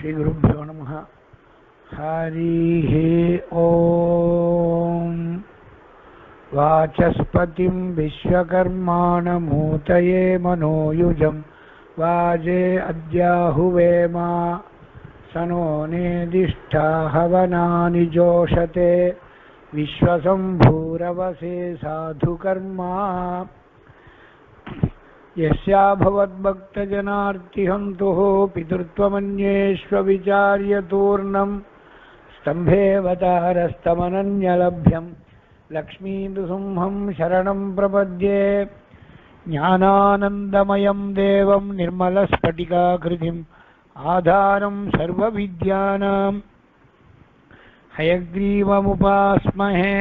श्रीगुरुभ्यो नमः हरिः ॐ वाचस्पतिं विश्वकर्माणमूतये मनोयुजं वाजे अद्याहुवेमा स नो नेदिष्ठा हवनानि जोषते विश्वसम्भूरवसे साधुकर्मा यस्याभवद्भक्तजनार्तिहन्तुः पितृत्वमन्येष्वविचार्यतूर्णम् स्तम्भेऽवतारस्तमनन्यलभ्यम् लक्ष्मीनृसिंहं शरणं प्रपद्ये ज्ञानानन्दमयं देवं निर्मलस्फटिकाकृतिम् आधारं सर्वविद्यानां हयग्रीवमुपास्महे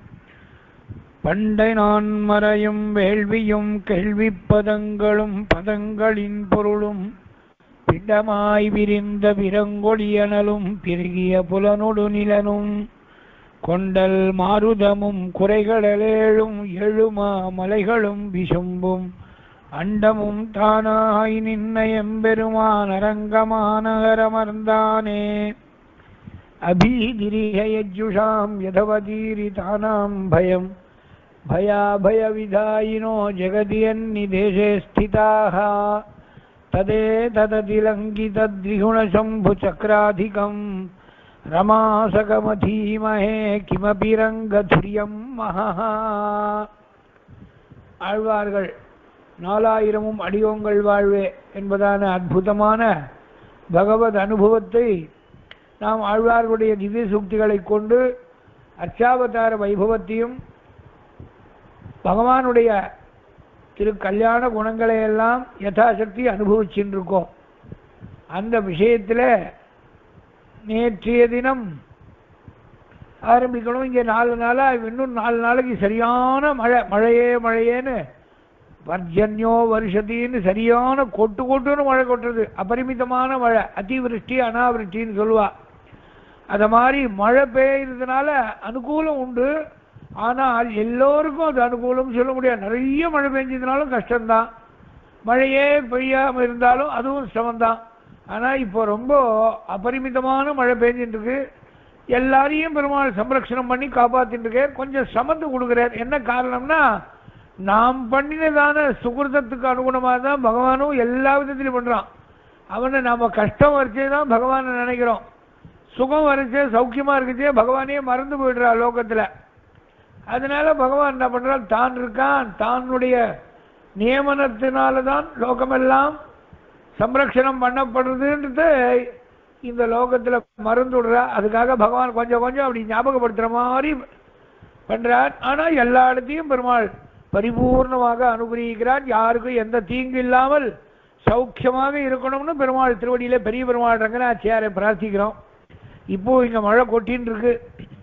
பண்டை நான் மறையும் வேள்வியும் கேள்விப் பதங்களும் பதங்களின் பொருளும் பிண்டமாய் விரிந்த விரங்கொடியனலும் பெருகிய புலனொடு நிலனும் கொண்டல் மாருதமும் குறைகளேழும் எழுமா மலைகளும் விசும்பும் அண்டமும் தானாய் நின்ன எம்பெருமான் அரங்கமானகரமர்ந்தானே अभीदिरिहयज्जुषां यधवतीरितानां भयम् भयाभयविधायिनो जगदियन्निदेशे स्थिताः तदेतदतिलङ्कितद्विगुणशम्भुचक्राधिकम् रमासकमधीमहे किमपि रङ्गधुर्यं महः ஆழ்வார்கள் நாலாயிரமும் அடியோங்கள் வாழ்வே என்பதான அற்புதமான பகவத் அனுபவத்தை நாம் ஆழ்வார்களுடைய திவ்ய சூக்திகளை கொண்டு அர்ச்சாவதார வைபவத்தையும் பகவானுடைய திரு கல்யாண குணங்களை எல்லாம் யதாசக்தி அனுபவிச்சுட்டு இருக்கோம் அந்த விஷயத்தில் நேற்றைய தினம் ஆரம்பிக்கணும் இங்கே நாலு நாளாக இன்னும் நாலு நாளைக்கு சரியான மழை மழையே மழையேன்னு வர்ஜன்யோ வருஷத்தின்னு சரியான கொட்டு கொட்டுன்னு மழை கொட்டுறது அபரிமிதமான மழை அதிவிருஷ்டி அனாவிருஷ்டின்னு சொல்லுவா அதை மாதிரி மழை பெய்யறதுனால அனுகூலம் உண்டு ஆனால் எல்லோருக்கும் அது அனுகூலம் சொல்ல முடியாது நிறைய மழை பெஞ்சதுனாலும் கஷ்டம்தான் மழையே பெய்யாமல் இருந்தாலும் அதுவும் சிரமம்தான் ஆனால் இப்போ ரொம்ப அபரிமிதமான மழை பெஞ்சிட்டு இருக்கு எல்லாரையும் பெருமாள் சம்ரக்ஷணம் பண்ணி காப்பாத்திட்டு இருக்கார் கொஞ்சம் சமந்து கொடுக்குறார் என்ன காரணம்னா நாம் பண்ணினதான சுகிருதத்துக்கு அனுகுணமாக தான் பகவானும் எல்லா விதத்திலையும் பண்ணுறான் அவனை நாம் கஷ்டம் வரைச்சே தான் பகவானை நினைக்கிறோம் சுகம் வரைச்சே சௌக்கியமாக இருக்குச்சே பகவானே மறந்து போயிடுறா லோகத்தில் அதனால பகவான் என்ன பண்ணுறான் தான் இருக்கான் தானுடைய நியமனத்தினால தான் லோகமெல்லாம் சம்ரக்ஷணம் பண்ணப்படுறதுன்றது இந்த லோகத்தில் மறந்து விடுறா அதுக்காக பகவான் கொஞ்சம் கொஞ்சம் அப்படி ஞாபகப்படுத்துகிற மாதிரி பண்ணுறார் ஆனால் எல்லா இடத்தையும் பெருமாள் பரிபூர்ணமாக அனுகிரகிக்கிறார் யாருக்கும் எந்த தீங்கு இல்லாமல் சௌக்கியமாக இருக்கணும்னு பெருமாள் திருவடியில பெரிய பெருமாள் ரங்கநாச்சியாரை பிரார்த்திக்கிறோம் இப்போ இங்க மழை கொட்டின்னு இருக்கு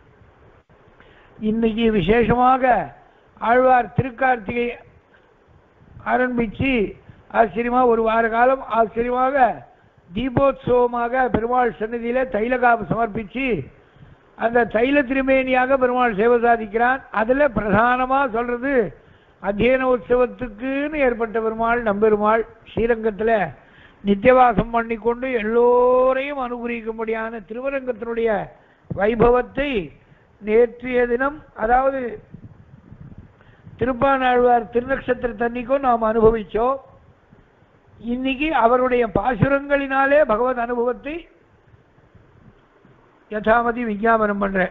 இன்னைக்கு விசேஷமாக ஆழ்வார் திருக்கார்த்திகை ஆரம்பிச்சு ஆச்சரியமா ஒரு வார காலம் ஆச்சரியமாக தீபோத்சவமாக பெருமாள் சன்னதியில தைலகாப்பு சமர்ப்பிச்சு அந்த தைல திருமேனியாக பெருமாள் சேவை சாதிக்கிறான் அதுல பிரதானமா சொல்றது அத்தியன உற்சவத்துக்குன்னு ஏற்பட்ட பெருமாள் நம்பெருமாள் ஸ்ரீரங்கத்தில் நித்தியவாசம் பண்ணிக்கொண்டு எல்லோரையும் அனுகிரகிக்கும்படியான திருவரங்கத்தினுடைய வைபவத்தை நேற்றைய தினம் அதாவது திருப்பானாழ்வார் திருநக்ஷத்திரத்தன்னைக்கும் நாம் அனுபவிச்சோம் இன்னைக்கு அவருடைய பாசுரங்களினாலே பகவத் அனுபவத்தை யதாமதி விஞ்ஞாபனம் பண்றேன்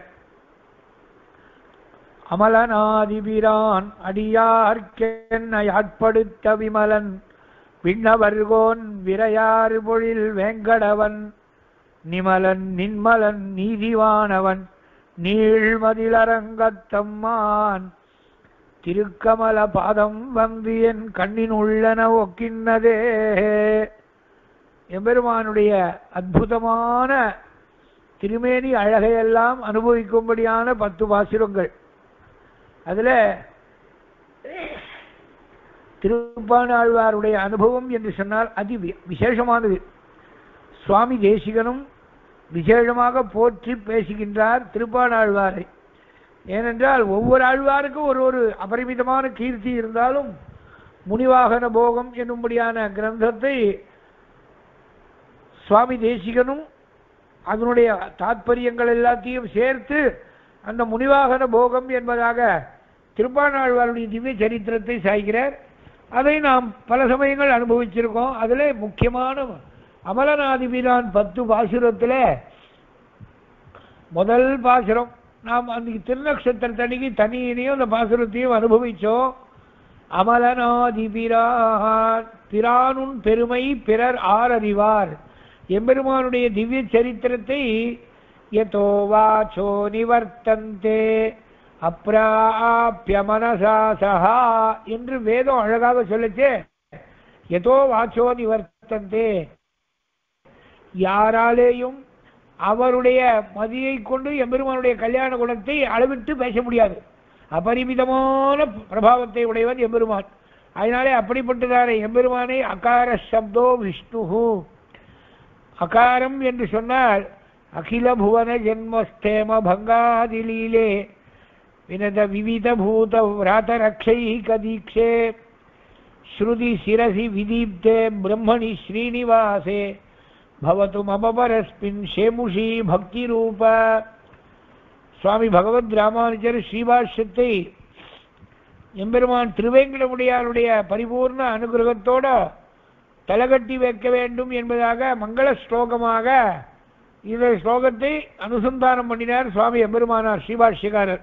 அமலனாதிபிரான் அடியார்க்கென்னை ஆட்படுத்த விமலன் விண்ணவர்கோன் விரையாறு பொழில் வேங்கடவன் நிமலன் நின்மலன் நீதிவானவன் நீழ்மதிலரங்கத்தம்மான் திருக்கமல பாதம் வந்து என் கண்ணின் உள்ளன ஒக்கின்னதே எம்பெருமானுடைய அற்புதமான திருமேனி அழகையெல்லாம் அனுபவிக்கும்படியான பத்து பாசுரங்கள் அதுல திருப்பானாழ்வாருடைய அனுபவம் என்று சொன்னால் அதி விசேஷமானது சுவாமி தேசிகனும் விசேஷமாக போற்றி பேசுகின்றார் திருப்பானாழ்வாரை ஏனென்றால் ஒவ்வொரு ஆழ்வாருக்கும் ஒரு ஒரு அபரிமிதமான கீர்த்தி இருந்தாலும் முனிவாகன போகம் என்னும்படியான கிரந்தத்தை சுவாமி தேசிகனும் அதனுடைய தாத்பரியங்கள் எல்லாத்தையும் சேர்த்து அந்த முனிவாகன போகம் என்பதாக திருப்பாணாழ்வாருடைய திவ்ய சரித்திரத்தை சாய்கிறார் அதை நாம் பல சமயங்கள் அனுபவிச்சிருக்கோம் அதில் முக்கியமான அமலநாதிபிரான் பத்து பாசுரத்தில் முதல் பாசுரம் நாம் அன்னைக்கு திருநக்ஷத்திரத்தன்னைக்கு தனியினையும் அந்த பாசுரத்தையும் அனுபவிச்சோம் அமலநாதிபிரான் பிரானுன் பெருமை பிறர் ஆரறிவார் எம்பெருமானுடைய திவ்ய சரித்திரத்தை யதோ வாச்சோ நிவர்த்தந்தே அப்ராப்ய மனசா சஹா என்று வேதம் அழகாக சொல்லுச்சே யதோ வாச்சோ நிவர்த்தந்தே யாராலேயும் அவருடைய மதியை கொண்டு எம்பெருமானுடைய கல்யாண குணத்தை அளவிட்டு பேச முடியாது அபரிமிதமான பிரபாவத்தை உடையவன் எம்பெருமான் அதனாலே அப்படிப்பட்டதான எம்பெருமானை அகார சப்தோ விஷ்ணு அகாரம் என்று சொன்னால் அகில புவன ஜென்மஸ்தேம பங்காதிலீலே வினத விவித பூத விராத ரக்ஷைக தீட்சே ஸ்ருதி சிரசி விதீப்தே பிரம்மணி ஸ்ரீனிவாசே பவத்து மமபரஸ்மின் ஷேமுஷி பக்தி ரூப சுவாமி பகவத் ராமானுஜர் ஸ்ரீபாஷ்யத்தை எம்பெருமான் திருவேங்கடமுடியாருடைய பரிபூர்ண அனுகிரகத்தோட தலைகட்டி வைக்க வேண்டும் என்பதாக மங்கள ஸ்லோகமாக இந்த ஸ்லோகத்தை அனுசந்தானம் பண்ணினார் சுவாமி எம்பெருமானார் ஸ்ரீபாஷ்யக்காரர்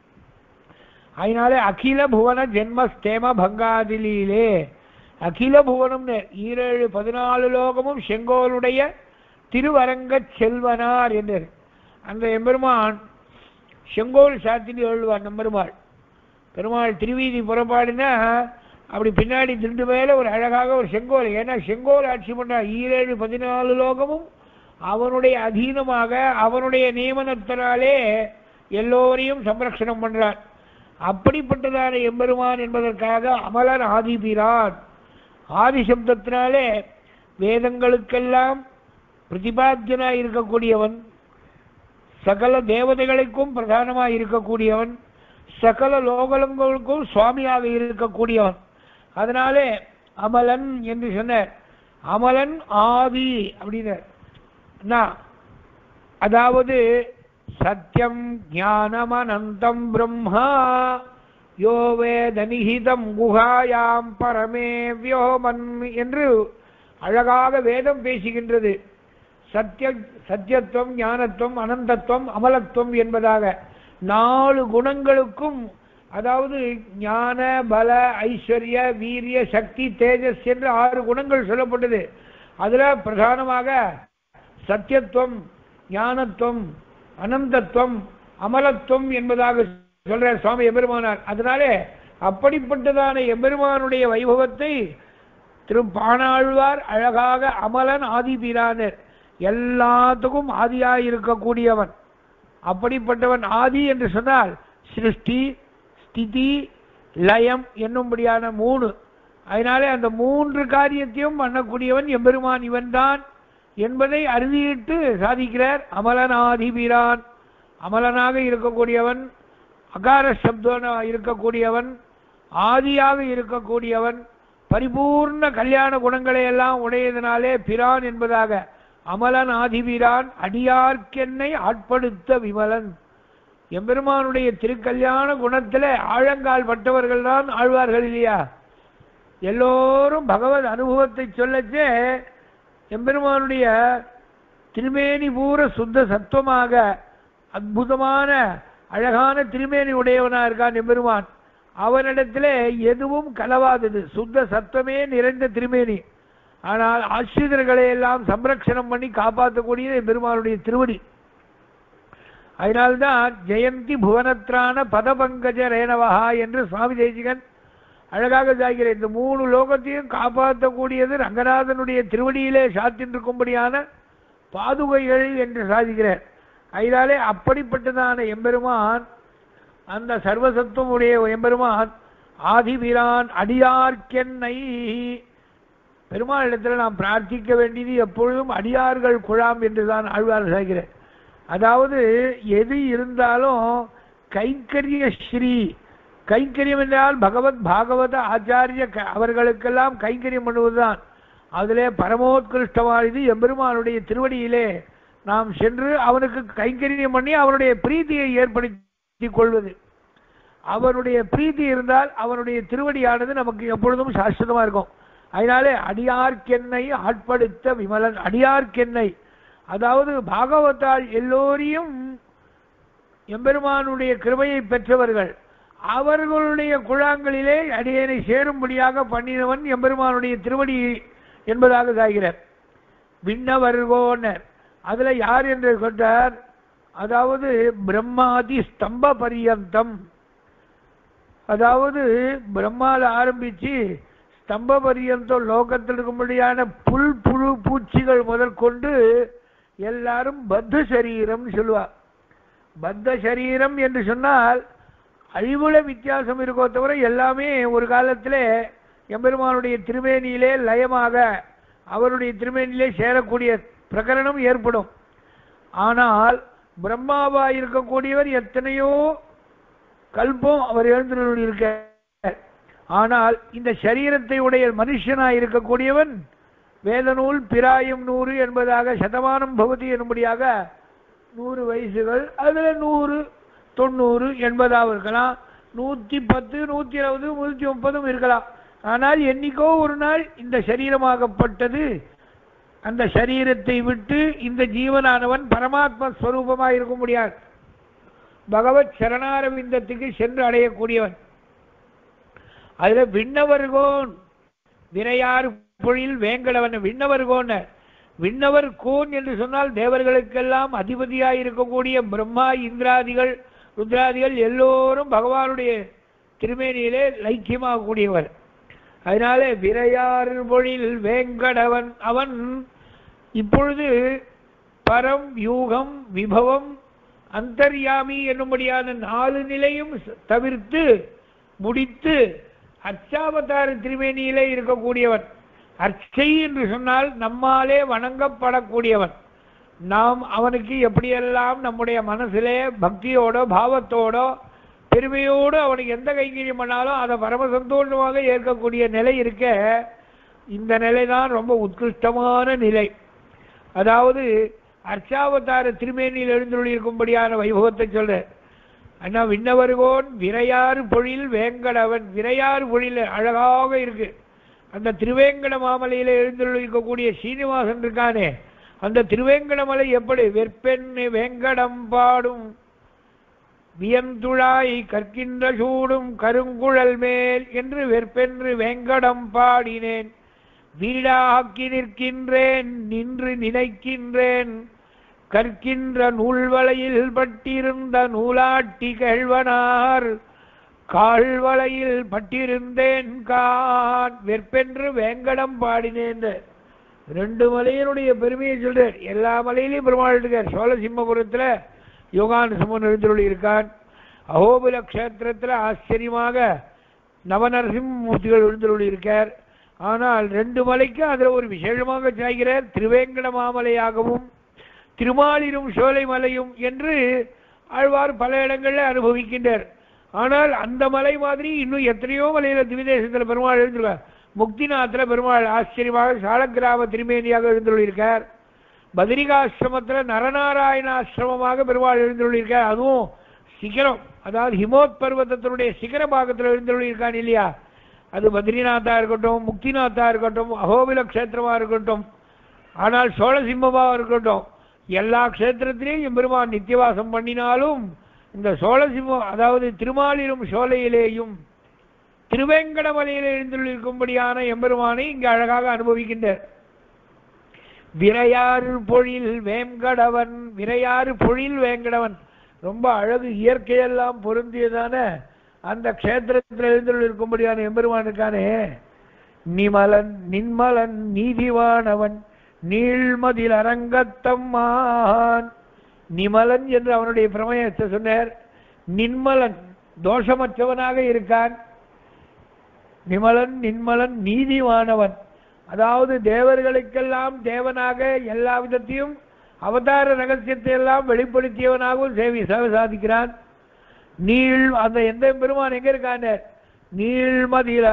அதனாலே அகில புவன ஜென்மஸ்தேம பங்காதிலீலே அகில புவனம்னு ஈரேழு பதினாலு லோகமும் செங்கோலுடைய திருவரங்கச் செல்வனார் என்றார் அந்த எம்பெருமான் செங்கோல் சாத்தினி எழுவார் நம்பெருமாள் பெருமாள் திருவீதி புறப்பாடுனா அப்படி பின்னாடி திண்டு மேல ஒரு அழகாக ஒரு செங்கோல் ஏன்னா செங்கோல் ஆட்சி பண்றார் ஈரேழு பதினாலு லோகமும் அவனுடைய அதீனமாக அவனுடைய நியமனத்தினாலே எல்லோரையும் சம்ரக்ஷணம் பண்றார் அப்படிப்பட்டதான எம்பெருமான் என்பதற்காக அமலன் ஆதிபிரான் ஆதி சப்தத்தினாலே வேதங்களுக்கெல்லாம் பிரதிபாத்தியனாய் இருக்கக்கூடியவன் சகல தேவதைகளுக்கும் பிரதானமாய் இருக்கக்கூடியவன் சகல லோகலங்களுக்கும் சுவாமியாக இருக்கக்கூடியவன் அதனாலே அமலன் என்று சொன்னார் அமலன் ஆதி அப்படின்னார் என்ன? அதாவது சத்தியம் ஞானம் அனந்தம் பிரம்மா யோ வேத நிஹிதம் குஹாயாம் பரமே வியோமன் என்று அழகாக வேதம் பேசுகின்றது சத்திய சத்தியத்துவம் ஞானத்துவம் அனந்தத்துவம் அமலத்துவம் என்பதாக நாலு குணங்களுக்கும் அதாவது ஞான பல ஐஸ்வர்ய வீரிய சக்தி தேஜஸ் என்று ஆறு குணங்கள் சொல்லப்பட்டது அதுல பிரதானமாக சத்தியத்துவம் ஞானத்துவம் அனந்தத்துவம் அமலத்துவம் என்பதாக சொல்ற சுவாமி எம்பெருமானார் அதனாலே அப்படிப்பட்டதான எம்பெருமானுடைய வைபவத்தை திருப்பாணாழ்வார் அழகாக அமலன் ஆதிபிரானர் எல்லாத்துக்கும் ஆதியாய் இருக்கக்கூடியவன் அப்படிப்பட்டவன் ஆதி என்று சொன்னால் சிருஷ்டி ஸ்திதி லயம் என்னும்படியான மூணு அதனாலே அந்த மூன்று காரியத்தையும் பண்ணக்கூடியவன் எம்பெருமான் இவன்தான் என்பதை அறுதியிட்டு சாதிக்கிறார் அமலனாதிபிரான் அமலனாக இருக்கக்கூடியவன் அகார சப்தனா இருக்கக்கூடியவன் ஆதியாக இருக்கக்கூடியவன் பரிபூர்ண கல்யாண குணங்களை எல்லாம் உடையதனாலே பிரான் என்பதாக அமலன் ஆதிபிரான் அடியார்க்கென்னை ஆட்படுத்த விமலன் எம்பெருமானுடைய திருக்கல்யாண குணத்துல ஆழங்கால் பட்டவர்கள் தான் ஆழ்வார்கள் இல்லையா எல்லோரும் பகவத் அனுபவத்தை சொல்லச்சே எம்பெருமானுடைய திருமேனி பூர சுத்த சத்துவமாக அற்புதமான அழகான திருமேனி உடையவனா இருக்கான் எம்பெருமான் அவனிடத்திலே எதுவும் கலவாதது சுத்த சத்தமே நிறைந்த திருமேனி ஆனால் ஆசிரியர்களை எல்லாம் சம்ரக்ஷணம் பண்ணி காப்பாற்றக்கூடியது எம்பெருமானுடைய திருவடி அதனால்தான் ஜெயந்தி புவனத்ரான பதபங்கஜ ரேணவஹா என்று சுவாமி தேசிகன் அழகாக சாய்கிற இந்த மூணு லோகத்தையும் காப்பாற்றக்கூடியது ரங்கநாதனுடைய திருவடியிலே சாத்தின்றிருக்கும்படியான பாதுகைகள் என்று சாதிக்கிறார் அதனாலே அப்படிப்பட்டதான எம்பெருமான் அந்த சர்வசத்துவம் உடைய எம்பெருமான் ஆதிபிரான் அடியார்க்கென்னை பெருமாள் இடத்துல நாம் பிரார்த்திக்க வேண்டியது எப்பொழுதும் அடியார்கள் குழாம் என்றுதான் ஆழ்வார் சாய்கிறேன் அதாவது எது இருந்தாலும் கைங்கரிய ஸ்ரீ கைங்கரியம் என்றால் பகவத் பாகவத ஆச்சாரிய க- அவர்களுக்கெல்லாம் கைங்கரியம் பண்ணுவதுதான் அதிலே பரமோத்கிருஷ்டமானது எம்பெருமானுடைய திருவடியிலே நாம் சென்று அவனுக்கு கைங்கரியம் பண்ணி அவனுடைய பிரீத்தியை ஏற்படுத்திக் கொள்வது அவனுடைய பிரீத்தி இருந்தால் அவனுடைய திருவடியானது நமக்கு எப்பொழுதும் சாஸ்வதமா இருக்கும் அதனாலே அடியார்க்கென்னை ஆட்படுத்த விமலன் அடியார்க்கென்னை அதாவது பாகவத்தால் எல்லோரையும் எம்பெருமானுடைய கிருபையை பெற்றவர்கள் அவர்களுடைய குழாங்களிலே அடியனை சேரும்படியாக பண்ணினவன் எம்பெருமானுடைய திருவடி என்பதாக சாகிறார் விண்ணவர்கோனர் அதுல யார் என்று கொண்டார் அதாவது பிரம்மாதி ஸ்தம்ப பரியந்தம் அதாவது பிரம்மால ஆரம்பிச்சு ஸ்தம்ப பரியந்தம் லோகத்தில் இருக்கும்படியான புல் புழு பூச்சிகள் முதல் கொண்டு எல்லாரும் பத்த சரீரம் சொல்லுவா பத்த சரீரம் என்று சொன்னால் அழிவுல வித்தியாசம் இருக்கோ தவிர எல்லாமே ஒரு காலத்திலே எம்பெருமானுடைய திருமேனியிலே லயமாக அவருடைய திருமேனியிலே சேரக்கூடிய பிரகரணம் ஏற்படும் ஆனால் பிரம்மாவா இருக்கக்கூடியவர் எத்தனையோ கல்பம் அவர் எழுந்திருக்க ஆனால் இந்த சரீரத்தை உடைய மனுஷனாய் இருக்கக்கூடியவன் வேதநூல் பிராயம் நூறு என்பதாக சதமானம் பகுதி என்னும்படியாக நூறு வயசுகள் அதுல நூறு தொண்ணூறு எண்பதாக இருக்கலாம் நூத்தி பத்து நூத்தி இருபது நூத்தி முப்பதும் இருக்கலாம் ஆனால் என்னைக்கோ ஒரு நாள் இந்த சரீரமாகப்பட்டது அந்த சரீரத்தை விட்டு இந்த ஜீவனானவன் பரமாத்ம ஸ்வரூபமாக இருக்க முடியாது பகவத் சரணாரவிந்தத்துக்கு சென்று அடையக்கூடியவன் அதுல விண்ணவர்கோன் விரையாறு பொழில் வேங்கடவன் விண்ணவர்கோன் விண்ணவர் கோன் என்று சொன்னால் தேவர்களுக்கெல்லாம் அதிபதியாய் இருக்கக்கூடிய பிரம்மா இந்திராதிகள் ருத்ராதிகள் எல்லோரும் பகவானுடைய திருமேனியிலே லைக்கியமாக கூடியவர் அதனாலே விரையாறு பொழில் வேங்கடவன் அவன் இப்பொழுது பரம் யூகம் விபவம் அந்தர்யாமி என்னும்படியான நாலு நிலையும் ச- தவிர்த்து முடித்து அச்சாவதார திருமேனியிலே இருக்கக்கூடியவன் அர்ச்சை என்று சொன்னால் நம்மாலே வணங்கப்படக்கூடியவன் நாம் அவனுக்கு எப்படியெல்லாம் நம்முடைய மனசிலே பக்தியோட பாவத்தோட பெருமையோடு அவனுக்கு எந்த கைங்கரியம் பண்ணாலும் அதை பரம சந்தோஷமாக ஏற்கக்கூடிய நிலை இருக்க இந்த நிலை தான் ரொம்ப உத்கிருஷ்டமான நிலை அதாவது அர்ச்சாவதார திருமேனியில் எழுந்துள்ளிருக்கும்படியான வைபவத்தை சொல்ற அண்ணா விண்ணவர்கோன் விரையாறு பொழில் வேங்கடவன் விரையாறு பொழில் அழகாக இருக்கு அந்த திருவேங்கட மாமலையில எழுந்துள்ளிருக்கக்கூடிய சீனிவாசன் இருக்கானே அந்த திருவேங்கடமலை எப்படி வெற்பெண் வேங்கடம் பாடும் வியந்துழாய் கற்கின்ற சூடும் கருங்குழல் மேல் என்று வெற்பென்று வேங்கடம் பாடினேன் வீடாக்கி நிற்கின்றேன் நின்று நினைக்கின்றேன் கற்கின்ற நூல்வலையில் பட்டிருந்த நூலாட்டி கேழ்வனார் கால்வலையில் பட்டிருந்தேன் கான் வெற்பென்று வேங்கடம் பாடினேன் ரெண்டு மலையினுடைய பெருமையை சொல்றார் எல்லா மலையிலையும் பெருமாள் இருக்கார் சோழசிம்மபுரத்துல யோகான் சுமன் எழுந்தருளி இருக்கான் அகோபில கஷேத்திரத்துல ஆச்சரியமாக நவநரசிம்மூர்த்திகள் எழுந்தருளி இருக்கார் ஆனால் ரெண்டு மலைக்கு அதுல ஒரு விசேஷமாக சாய்கிறார் திருவேங்கட மாமலையாகவும் திருமாலிரும் சோலை மலையும் என்று ஆழ்வார் பல இடங்களில் அனுபவிக்கின்றார் ஆனால் அந்த மலை மாதிரி இன்னும் எத்தனையோ மலையில திவிதேசத்தில் பெருமாள் எழுந்துருவார் முக்திநாத்தில் பெருமாள் ஆச்சரியமாக சாலக்கிராம திருமேனியாக எழுந்துள்ளிருக்கார் பத்ரிகாசிரமத்தில் நரநாராயணாசிரமமாக பெருமாள் எழுந்துள்ளிருக்கார் அதுவும் சிகரம் அதாவது ஹிமோத் பர்வதத்தினுடைய சிகர பாகத்தில் எழுந்துள்ளிருக்கான் இல்லையா அது பத்ரிநாத்தா இருக்கட்டும் முக்திநாத்தா இருக்கட்டும் அகோபில க்ஷேத்திரமா இருக்கட்டும் ஆனால் சோழசிம்மமா இருக்கட்டும் எல்லா க்ஷேத்திரத்திலையும் எம்பெருமான் நித்தியவாசம் பண்ணினாலும் இந்த சோழசிம்மம் அதாவது திருமாலிரும் சோலையிலேயும் திருவேங்கடமலையில் எழுந்துள்ளிருக்கும்படியான எம்பெருமானை இங்கு அழகாக அனுபவிக்கின்றார் விரையாறு பொழில் வேங்கடவன் விரையாறு பொழில் வேங்கடவன் ரொம்ப அழகு இயற்கையெல்லாம் பொருந்தியதான அந்த க்ஷேத்திரத்தில் எழுந்துள்ளிருக்கும்படியான எம்பெருமான் இருக்கானே நிமலன் நின்மலன் நீதிவானவன் நீள்மதில் அரங்கத்தம்மான் நிமலன் என்று அவனுடைய பிரமயத்தை சொன்னார் நின்மலன் தோஷமற்றவனாக இருக்கான் நிமலன் நின்மலன் நீதிவானவன் அதாவது தேவர்களுக்கெல்லாம் தேவனாக எல்லா விதத்தையும் அவதார ரகசியத்தை எல்லாம் வெளிப்படுத்தியவனாகவும் சேவை சேவை சாதிக்கிறான் நீள் அந்த எந்த பெருமான் எங்க இருக்கான நீள்மதில்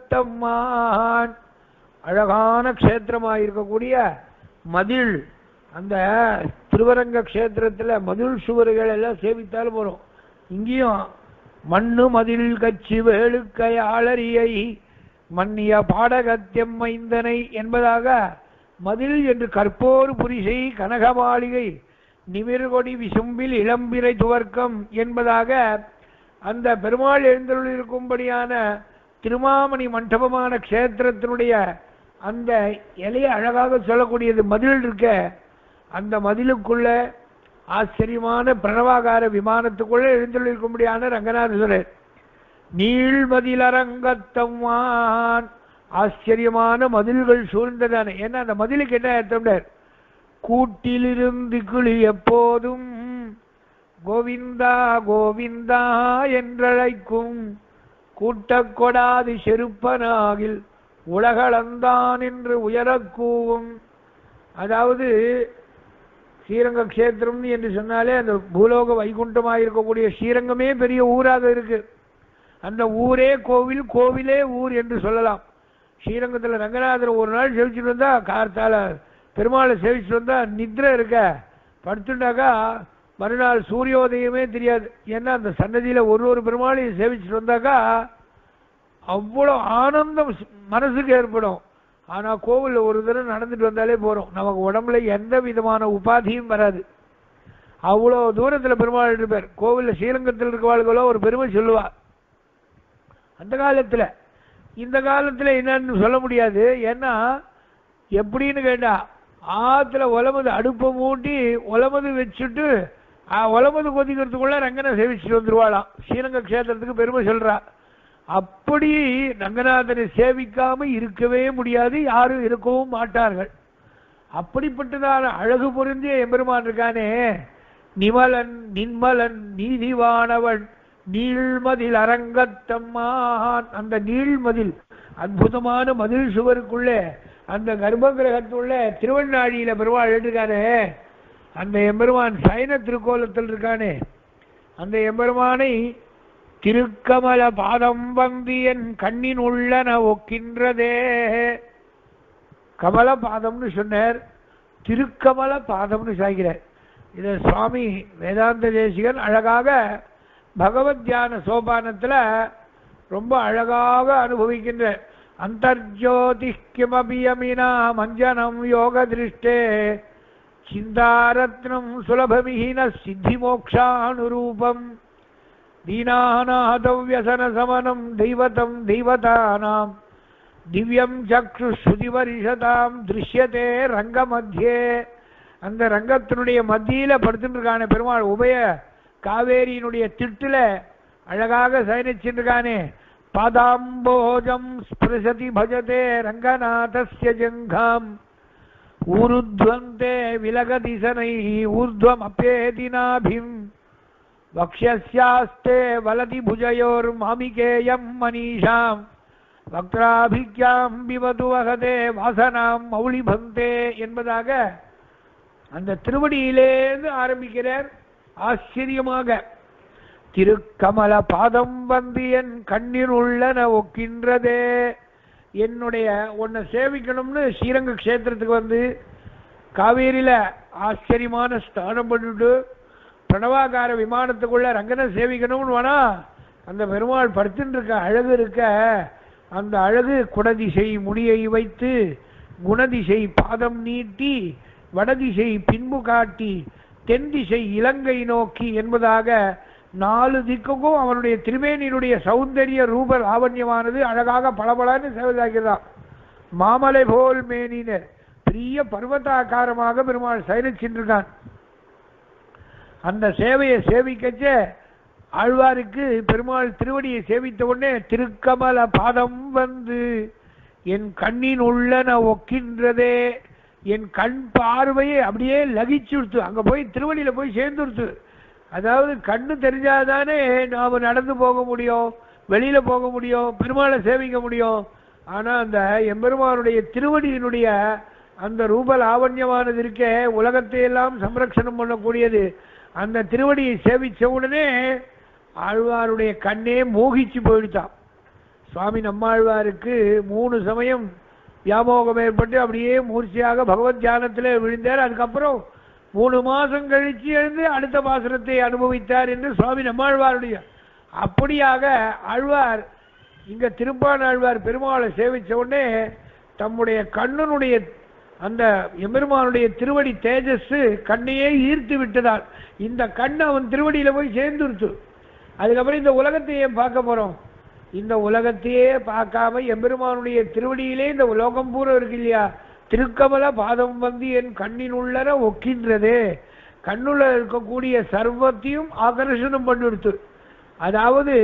அரங்கத்தம்மான் அழகான க்ஷேத்திரமாக இருக்கக்கூடிய மதில் அந்த திருவரங்க க்ஷேத்திரத்துல மதில் சுவர்கள் எல்லாம் சேவித்தாலும் வரும் இங்கேயும் மண்ணு மதில் கச்சி வேளுக்கை ஆளரியை மன்னிய பாடகத்தியம் மைந்தனை என்பதாக மதில் என்று கற்போர் புரிசை கனக மாளிகை நிமிர்கொடி விசும்பில் இளம்பிறை துவர்க்கம் என்பதாக அந்த பெருமாள் எழுந்தருளிருக்கும்படியான திருமாமணி மண்டபமான க்ஷேத்திரத்தினுடைய அந்த இலையை அழகாக சொல்லக்கூடியது மதில் இருக்க அந்த மதிலுக்குள்ள ஆச்சரியமான பிரணவாகார விமானத்துக்குள்ள எழுந்தருளிருக்கும்படியான ரங்கநாதேஸ்வரர் நீள்மதில் அரங்கத்தம்மான் ஆச்சரியமான மதில்கள் சூழ்ந்ததான ஏன்னா அந்த மதிலுக்கு என்ன அர்த்தம் கூட்டிலிருந்து கிளி எப்போதும் கோவிந்தா கோவிந்தா என்றழைக்கும் கூட்டக் கொடாது செருப்பனாகில் உலகளந்தான் என்று உயரக் கூவும் அதாவது ஸ்ரீரங்க கஷேத்திரம் என்று சொன்னாலே அந்த பூலோக வைகுண்டமாக இருக்கக்கூடிய ஸ்ரீரங்கமே பெரிய ஊராக இருக்கு அந்த ஊரே கோவில் கோவிலே ஊர் என்று சொல்லலாம் ஸ்ரீரங்கத்தில் ரங்கநாதர் ஒரு நாள் செவிச்சுட்டு வந்தா கார்த்தால பெருமாளை செவிச்சுட்டு வந்தா நித்ரை இருக்க படுத்துட்டாக்கா மறுநாள் சூரியோதயமே தெரியாது ஏன்னா அந்த சன்னதியில ஒரு ஒரு பெருமாளையும் சேவிச்சுட்டு வந்தாக்கா அவ்வளோ ஆனந்தம் ஸ்- மனசுக்கு ஏற்படும் ஆனா கோவில்ல ஒரு தடவை நடந்துட்டு வந்தாலே போறோம் நமக்கு உடம்புல எந்த விதமான உபாதியும் வராது அவ்வளோ தூரத்துல பெருமாள் இருப்பார் கோவில்ல ஸ்ரீரங்கத்தில் இருக்கவாளுகளோ ஒரு பெருமை சொல்லுவா அந்த காலத்துல இந்த காலத்துல என்னன்னு சொல்ல முடியாது ஏன்னா எப்படின்னு கேட்டா ஆத்துல உலமது அடுப்பை மூட்டி உலமது வச்சுட்டு ஆ, உலமது கொதிக்கிறதுக்குள்ள ரங்கனை சேவிச்சுட்டு வந்துருவாளாம் ஸ்ரீரங்க க்ஷேத்திரத்துக்கு பெருமை சொல்றா அப்படி ரங்கநாதனை சேவிக்காம இருக்கவே முடியாது யாரும் இருக்கவும் மாட்டார்கள் அப்படிப்பட்டதான அழகு பொருந்திய எம்பெருமான் இருக்கானே நிமலன் நின்மலன் நீதிவானவன் நீள்மதில் அரங்கத்தம்மான் அந்த நீள்மதில் அற்புதமான மதில் சுவருக்குள்ளே அந்த கர்ப்ப கிரகத்துள்ள திருவண்ணாழியில பெருமாள் இருக்கானே அந்த எம்பெருமான் சைன திருக்கோலத்தில் இருக்கானே அந்த எம்பெருமானை திருக்கமல பாதம் வந்து என் கண்ணின் உள்ளன ஒக்கின்றதே கமல பாதம்னு சொன்னார் திருக்கமல பாதம்னு சாய்கிறார் இதை சுவாமி வேதாந்த தேசிகன் அழகாக பகவத் தியான சோபானத்துல ரொம்ப அழகாக அனுபவிக்கின்ற அந்தர்ஜோதி கிமபியமினா மஞ்சனம் யோக திருஷ்டே சிந்தாரத்னம் சுலபமிஹின சித்தி மோக்ஷானுரூபம் தீனாநாதவ்யசன சமனம் தெய்வதம் தெய்வதானாம் திவ்யம் சக்ஷு ஸ்ருதிவரிஷதாம் திருஷ்யத்தே ரங்க மத்தியே அந்த ரங்கத்தினுடைய மத்தியில படுத்துட்டு இருக்கானே பெருமாள் உபய காவேரியினுடைய திட்டுல அழகாக சயனிச்சிருக்கானே பாதாம்போஜம் ஸ்பிருசதி பஜதே ரங்கநாதஸ்ய ஜங்காம் ஊருத்வந்தே விலகதி சனை ஊர்ಧ್ವம் அபேதினாபிம் வக்ஷஸ்யாஸ்தே வலதி புஜயோர் மாமிகேயம் மனிஷாம் வக்ராபிக்யாம் பிவது வகதே வாசனாம் மௌலிபந்தே என்பதாக அந்த திருவடியிலேருந்து ஆரம்பிக்கிறார் ஆச்சரியமாக திருக்கமல பாதம் வந்து என் கண்ணீர் உள்ளன ஒக்கின்றதே என்னுடைய உன்னை சேவிக்கணும்னு ஸ்ரீரங்க க்ஷேத்திரத்துக்கு வந்து காவேரியில ஆச்சரியமான ஸ்நானம் பண்ணிட்டு பிரணவாகார விமானத்துக்குள்ள ரங்கனை சேவிக்கணும்னு வேணா அந்த பெருமாள் படுத்துட்டு இருக்க அழகு இருக்க அந்த அழகு குடதிசை முடியை வைத்து குணதிசை பாதம் நீட்டி வடதிசை பின்பு காட்டி தென் திசை இலங்கை நோக்கி என்பதாக நாலு திக்குக்கும் அவனுடைய திருமேனியினுடைய சௌந்தரிய ரூப லாவண்யமானது அழகாக பளபளன்னு சேவதாகிறான் மாமலை போல் மேனினர் பெரிய பர்வதாக்காரமாக பெருமாள் சயனிச்சின்றிருக்கான் அந்த சேவையை சேவிக்கச்சே ஆழ்வாருக்கு பெருமாள் திருவடியை சேவித்த உடனே திருக்கமல பாதம் வந்து என் கண்ணின் உள்ளன ஒக்கின்றதே என் கண் பார்வையை அப்படியே லகிச்சுடுத்து அங்க போய் திருவடியில போய் சேர்ந்துடுத்து அதாவது கண்ணு தெரிஞ்சாதானே நாம நடந்து போக முடியும் வெளியில போக முடியும் பெருமாளை சேவிக்க முடியும் ஆனா அந்த எம்பெருமானுடைய திருவடியினுடைய அந்த ரூப லாவண்யமானது இருக்கே உலகத்தை எல்லாம் சம்ரக்ஷணம் பண்ணக்கூடியது அந்த திருவடியை சேவிச்ச உடனே ஆழ்வாருடைய கண்ணே மோகிச்சு போயிடுச்சான் சுவாமி நம்மாழ்வாருக்கு மூணு சமயம் வியாமோகம் ஏற்பட்டு அப்படியே மூர்ச்சியாக பகவத் தியானத்திலே விழுந்தார் அதுக்கப்புறம் மூணு மாசம் கழிச்சு எழுந்து அடுத்த பாசுரத்தை அனுபவித்தார் என்று சுவாமி நம்மாழ்வாருடைய அப்படியாக ஆழ்வார் இங்க திருப்பான் ஆழ்வார் பெருமாளை சேவிச்ச உடனே தம்முடைய கண்ணனுடைய அந்த எம்பெருமானுடைய திருவடி தேஜஸ் கண்ணையே ஈர்த்து விட்டதால் இந்த கண் அவன் திருவடியில போய் சேர்ந்துருச்சு அதுக்கப்புறம் இந்த உலகத்தையே பார்க்க போறோம் இந்த உலகத்தையே பார்க்காம எம்பெருமானுடைய திருவடியிலே இந்த உலோகம் பூரா இருக்கு இல்லையா திருக்கமல பாதம் வந்து என் கண்ணின் உள்ளர ஒக்கின்றதே கண்ணுள்ள இருக்கக்கூடிய சர்வத்தையும் ஆகர்ஷணம் பண்ணிடுத்து அதாவது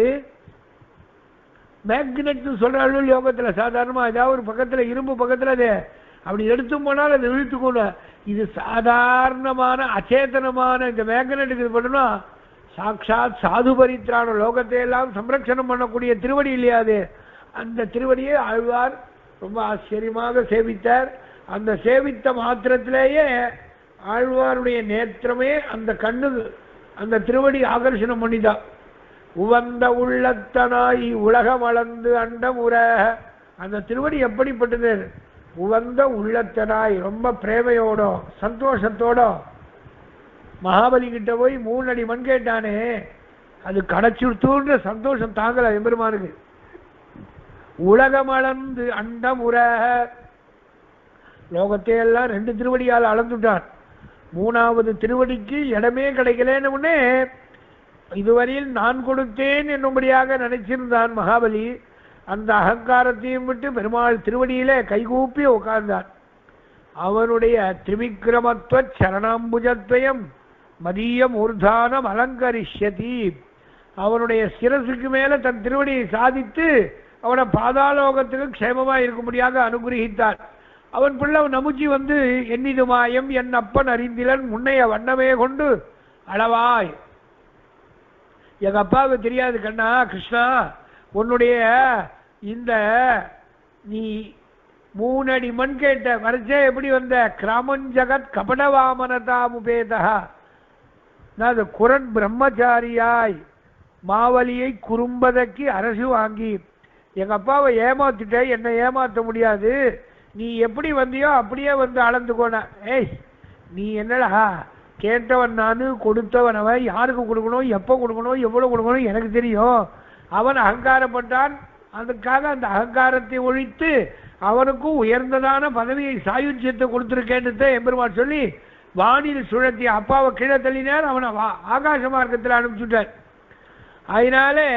மேக்னெட் சொல்றாங்க யோகத்துல சாதாரணமா ஏதாவது ஒரு பக்கத்துல இரும்பு பக்கத்துல அது அப்படி எடுத்து போனால் அதை இழுத்துக்கணும் இது சாதாரணமான அச்சேதனமான இந்த மேக்னெட்டுக்கு இது பண்ணணும் சாட்சாத் சாது பரித்ரான லோகத்தை எல்லாம் சம்ரட்சணம் பண்ணக்கூடிய திருவடி இல்லையா அது அந்த திருவடியை ஆழ்வார் ரொம்ப ஆச்சரியமாக சேவித்தார் அந்த சேவித்த மாத்திரத்திலேயே ஆழ்வாருடைய நேத்திரமே அந்த கண்ணு அந்த திருவடி ஆகர்ஷணம் பண்ணிதான் உவந்த உள்ளத்தனாய் உலகம் அளந்து அண்டமுற அந்த திருவடி எப்படிப்பட்டது உவந்த உள்ளத்தனாய் ரொம்ப பிரேமையோட சந்தோஷத்தோட மகாபலி கிட்ட போய் மூணு அடி மண் கேட்டானே அது கடைச்சுடுத்துன்ற சந்தோஷம் தாங்கல எம்பெருமானுக்கு உலகம் அளந்து அண்டமுற லோகத்தையெல்லாம் ரெண்டு திருவடியால் அளந்துட்டான் மூணாவது திருவடிக்கு இடமே கிடைக்கலன்னு உடனே இதுவரையில் நான் கொடுத்தேன் என்னும்படியாக நினைச்சிருந்தான் மகாபலி அந்த அகங்காரத்தையும் விட்டு பெருமாள் திருவடியிலே கைகூப்பி உட்கார்ந்தான் அவனுடைய திரிவிக்ரமத்துவ சரணாம்புஜத்வயம் மதியம் ஊர்தானம் அலங்கரிஷ்யதி அவனுடைய சிரசுக்கு மேல தன் திருவடியை சாதித்து அவனை பாதாளோகத்துக்கு க்ஷேமமா இருக்கும்படியாக அனுகிரகித்தான் அவன் பிள்ளை நமுச்சி வந்து எண்ணிது மாயம் என் அப்பன் அறிந்திலன் முன்னைய வண்ணமே கொண்டு அளவாய் எங்க அப்பாவுக்கு தெரியாது கண்ணா கிருஷ்ணா உன்னுடைய இந்த நீ மூணடி மண் கேட்ட வரைச்சே எப்படி வந்த கிராமஞ்சகத் கபடவாமனதாமுபேதா அது குரன் பிரம்மச்சாரியாய் மாவலியை குறும்பதற்கு அரசு வாங்கி எங்க அப்பாவை ஏமாத்திட்ட என்னை ஏமாத்த முடியாது நீ எப்படி வந்தியோ அப்படியே வந்து அளந்துக்கோன ஏய் நீ என்னடா கேட்டவன் நானு கொடுத்தவன் அவன் யாருக்கு கொடுக்கணும் எப்போ கொடுக்கணும் எவ்வளவு கொடுக்கணும் எனக்கு தெரியும் அவன் அகங்காரப்பட்டான் அதுக்காக அந்த அகங்காரத்தை ஒழித்து அவனுக்கும் உயர்ந்ததான பதவியை சாயுச்சியத்தை கொடுத்துருக்கேன்னு எம்பெருமான் சொல்லி வானில் சுழத்தி அப்பாவை கீழே தள்ளினார் அவனை வா- ஆகாச மார்க்கத்தில் அனுப்பிச்சுட்டார் அதனாலே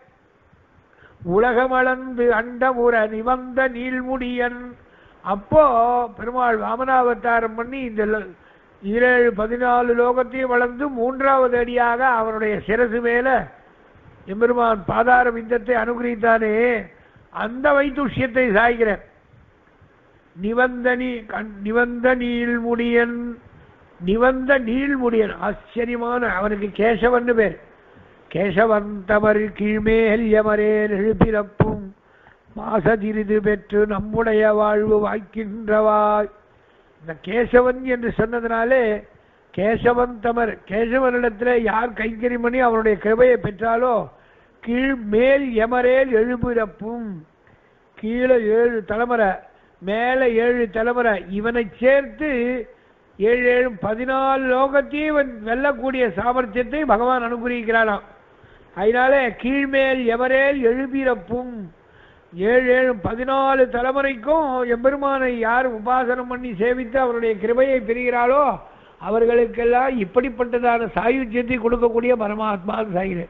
உலகமளந்து அண்டமுற நிவந்த நீள்முடியன் அப்போ பெருமாள் வாமனாவதாரம் பண்ணி இந்த லோ- ஈரேழு பதினாலு லோகத்தையும் வளர்ந்து மூன்றாவது அடியாக அவனுடைய சிரசு மேல எம்பெருமான் பாதார விந்தத்தை அனுகிரகித்தானே அந்த வைத்துஷ்யத்தை சாய்கிறேன் நிவந்த நீ கண்- நிவந்த நீள்முடியன் நிவந்த நீள்முடியன் ஆச்சரியமான அவனுக்கு கேசவன்னு பேர் கேசவன் தமர் கீழ்மேல் எமரேல் எழுப்பிறப்பும் மாசதிரிது பெற்று நம்முடைய வாழ்வு வாய்க்கின்றவாய் இந்த கேசவன் என்று சொன்னதுனாலே கேசவன் தமர் கேசவனிடத்தில் யார் கைங்கரியம் பண்ணி அவனுடைய கிருபையை பெற்றாலோ கீழ் மேல் எமரேல் எழுபிறப்பும் கீழே ஏழு தலைமுறை மேலே ஏழு தலைமுறை இவனை சேர்த்து ஏழு ஏழு பதினாலு லோகத்தையும் இவன் வெல்லக்கூடிய சாமர்த்தியத்தை பகவான் அனுகிரகிக்கிறானாம் அதனால கீழ்மேல் எவரேல் எழுபிறப்பும் ஏழு ஏழு பதினாலு தலைமுறைக்கும் எம்பெருமானை யார் உபாசனம் பண்ணி சேவித்து அவருடைய கிருபையை பெறுகிறாளோ அவர்களுக்கெல்லாம் இப்படிப்பட்டதான சாயுஜ்யத்தை கொடுக்கக்கூடிய பரமாத்மா சாகிறேன்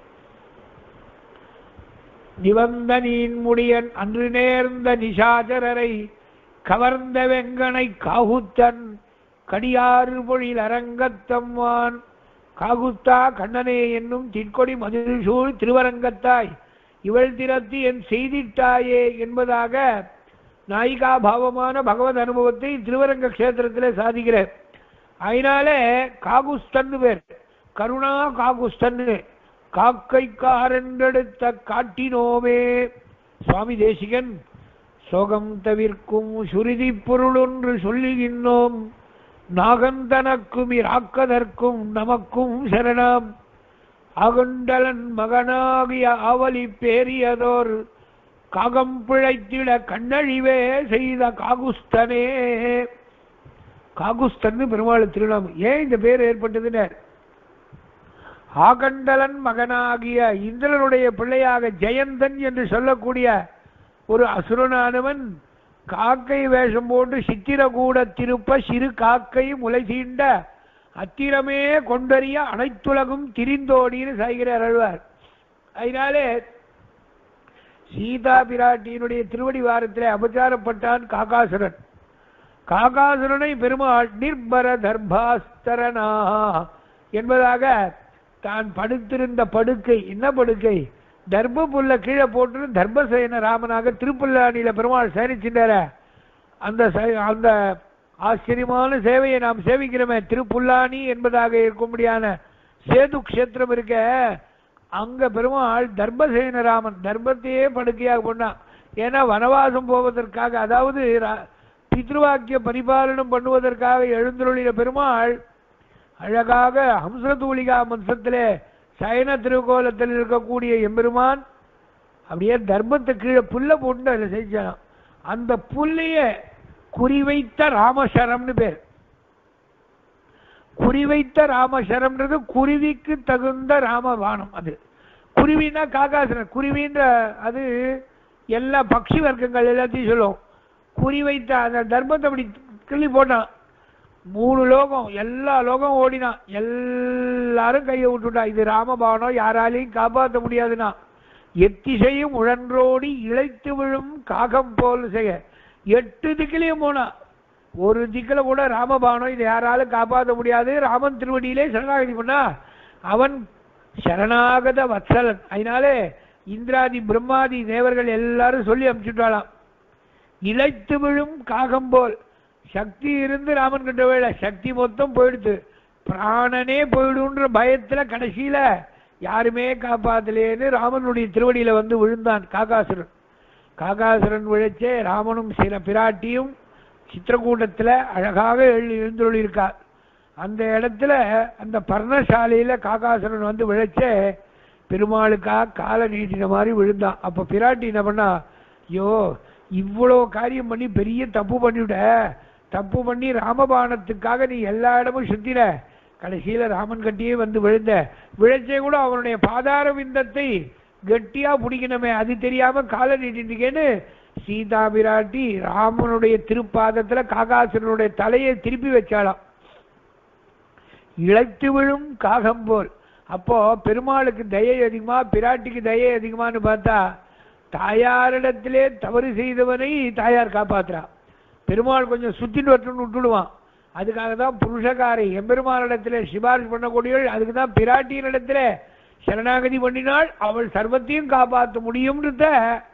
நிவந்த நீன் முடியன் அன்று நேர்ந்த நிஷாச்சரரை கவர்ந்த வெங்கனை காகுத்தன் கடியாறு பொழில் அரங்கத்தம்மான் காகுத்தா கண்ணனே என்னும் திட்கொடி மதுசூழ் திருவரங்கத்தாய் இவள் திறத்தி என் செய்திட்டாயே என்பதாக நாயிகா பாவமான பகவத் அனுபவத்தை திருவரங்க கஷேத்திரத்திலே சாதிக்கிறேன் அதனாலே காகுஸ்தன்னு பேர் கருணா காகுஸ்தன்னு காக்கைக்காரென்றெடுத்த காட்டினோமே சுவாமி தேசிகன் சோகம் தவிர்க்கும் சுருதி பொருளொன்று சொல்லுகின்றோம் நாகந்தனக்கும் இராக்கதற்கும் நமக்கும் சரணம் அகுண்டலன் மகனாகிய அவலி பேரியதோர் காகம் பிழைத்திட கண்ணழிவே செய்த காகுஸ்தனே காகுஸ்தன்னு பெருமாள் திருநாமம் ஏன் இந்த பேர் ஏற்பட்டதுன்னு ஆகண்டலன் மகனாகிய இந்திரனுடைய பிள்ளையாக ஜெயந்தன் என்று சொல்லக்கூடிய ஒரு அசுரனானவன் காக்கை வேஷம் போட்டு சித்திரகூட திருப்ப சிறு காக்கை முளை சீண்ட அத்திரமே கொண்டறிய அனைத்துலகும் திரிந்தோடின்னு சாய்கிறார் அழ்வார் அதனாலே சீதா பிராட்டியினுடைய திருவடி வாரத்திலே அபச்சாரப்பட்டான் காகாசுரன் காகாசுரனை பெருமாள் நிர்பர தர்பாஸ்தரனா என்பதாக தான் படுத்திருந்த படுக்கை என்ன படுக்கை தர்ம புல்ல கீழே போட்டு தர்மசேன ராமனாக திருப்புல்லானியில பெருமாள் சேனிச்சின்றார அந்த சே- அந்த ஆச்சரியமான சேவையை நாம் சேவிக்கிறோமே திருப்புல்லானி என்பதாக இருக்கும்படியான சேது க்ஷேத்திரம் இருக்க அங்க பெருமாள் தர்மசேன ராமன் தர்மத்தையே படுக்கையாக பண்ணான் ஏன்னா வனவாசம் போவதற்காக அதாவது ரா- பித்ருவாக்கிய பரிபாலனம் பண்ணுவதற்காக எழுந்தருளின பெருமாள் அழகாக ஹம்சதூலிகா மன்சத்திலே சயன திருக்கோலத்தில் இருக்கக்கூடிய எம்பெருமான் அப்படியே தர்மத்தை கீழே புல்ல போட்டு அதில் செஞ்சான் அந்த புல்லைய குறிவைத்த ராமசரம்னு பேர் குறிவைத்த ராமசரம்ன்றது குருவிக்கு தகுந்த ராமபானம் அது குருவினா காக்காசனம் குருவின்ற அது எல்லா பக்ஷி வர்க்கங்கள் எல்லாத்தையும் சொல்லும் குறிவைத்த அந்த தர்மத்தை அப்படி கிள்ளி போட்டான் மூணு லோகம் எல்லா லோகம் ஓடினான் எல்லாரும் கையை விட்டுட்டா இது ராமபானம் யாராலையும் காப்பாற்ற முடியாதுன்னா எத்திசையும் உழன்றோடி இழைத்து விழும் காகம் போல் செய்ய எட்டு திக்கிலையும் போனான் ஒரு திக்கில கூட ராமபானம் இதை யாராலும் காப்பாற்ற முடியாது ராமன் திருவடியிலே சரணாகதி பண்ணா அவன் சரணாகத வத்சலன் அதனாலே இந்திராதி பிரம்மாதி தேவர்கள் எல்லாரும் சொல்லி அனுப்பிச்சுட்டாளாம் இழைத்து விழும் காகம் போல் சக்தி இருந்து ராமன் கிட்ட வேலை சக்தி மொத்தம் போயிடுது பிராணனே போயிடுன்ற பயத்துல கடைசியில யாருமே காப்பாத்தலேன்னு ராமனுடைய திருவடியில வந்து விழுந்தான் காகாசுரன் காகாசுரன் விழைச்சே ராமனும் சில பிராட்டியும் சித்திரக்கூட்டத்துல அழகாக எழு எழுந்துள்ளிருக்கார் அந்த இடத்துல அந்த பர்ணசாலையில காகாசுரன் வந்து விழைச்சே பெருமாளுக்கா காலை நீட்டின மாதிரி விழுந்தான் அப்ப பிராட்டி என்ன பண்ணா ஐயோ இவ்வளோ காரியம் பண்ணி பெரிய தப்பு பண்ணிவிட தப்பு பண்ணி ராமபானத்துக்காக நீ எல்லா இடமும் சுத்தின கடைசியில ராமன் கட்டியே வந்து விழுந்த விழைச்சே கூட அவனுடைய பாதார விந்தத்தை கெட்டியா பிடிக்கணுமே அது தெரியாம காலை நீட்டிருக்கேன்னு சீதா பிராட்டி ராமனுடைய திருப்பாதத்துல காகாசுரனுடைய தலையை திருப்பி வச்சாளாம் இழைத்து விழும் காகம் போல் அப்போ பெருமாளுக்கு தயை அதிகமா பிராட்டிக்கு தயை அதிகமான்னு பார்த்தா தாயாரிடத்திலே தவறு செய்தவனை தாயார் காப்பாத்துறா பெருமாள் கொஞ்சம் சுத்திட்டு வரட்டும்னு விட்டுடுவான் அதுக்காக தான் புருஷகாரை எம்பெருமானிடத்திலே சிபாரிசு பண்ணக்கூடியவள் அதுக்கு தான் பிராட்டியினிடத்துல சரணாகதி பண்ணினாள் அவள் சர்வத்தையும் காப்பாற்ற முடியும்ன்றத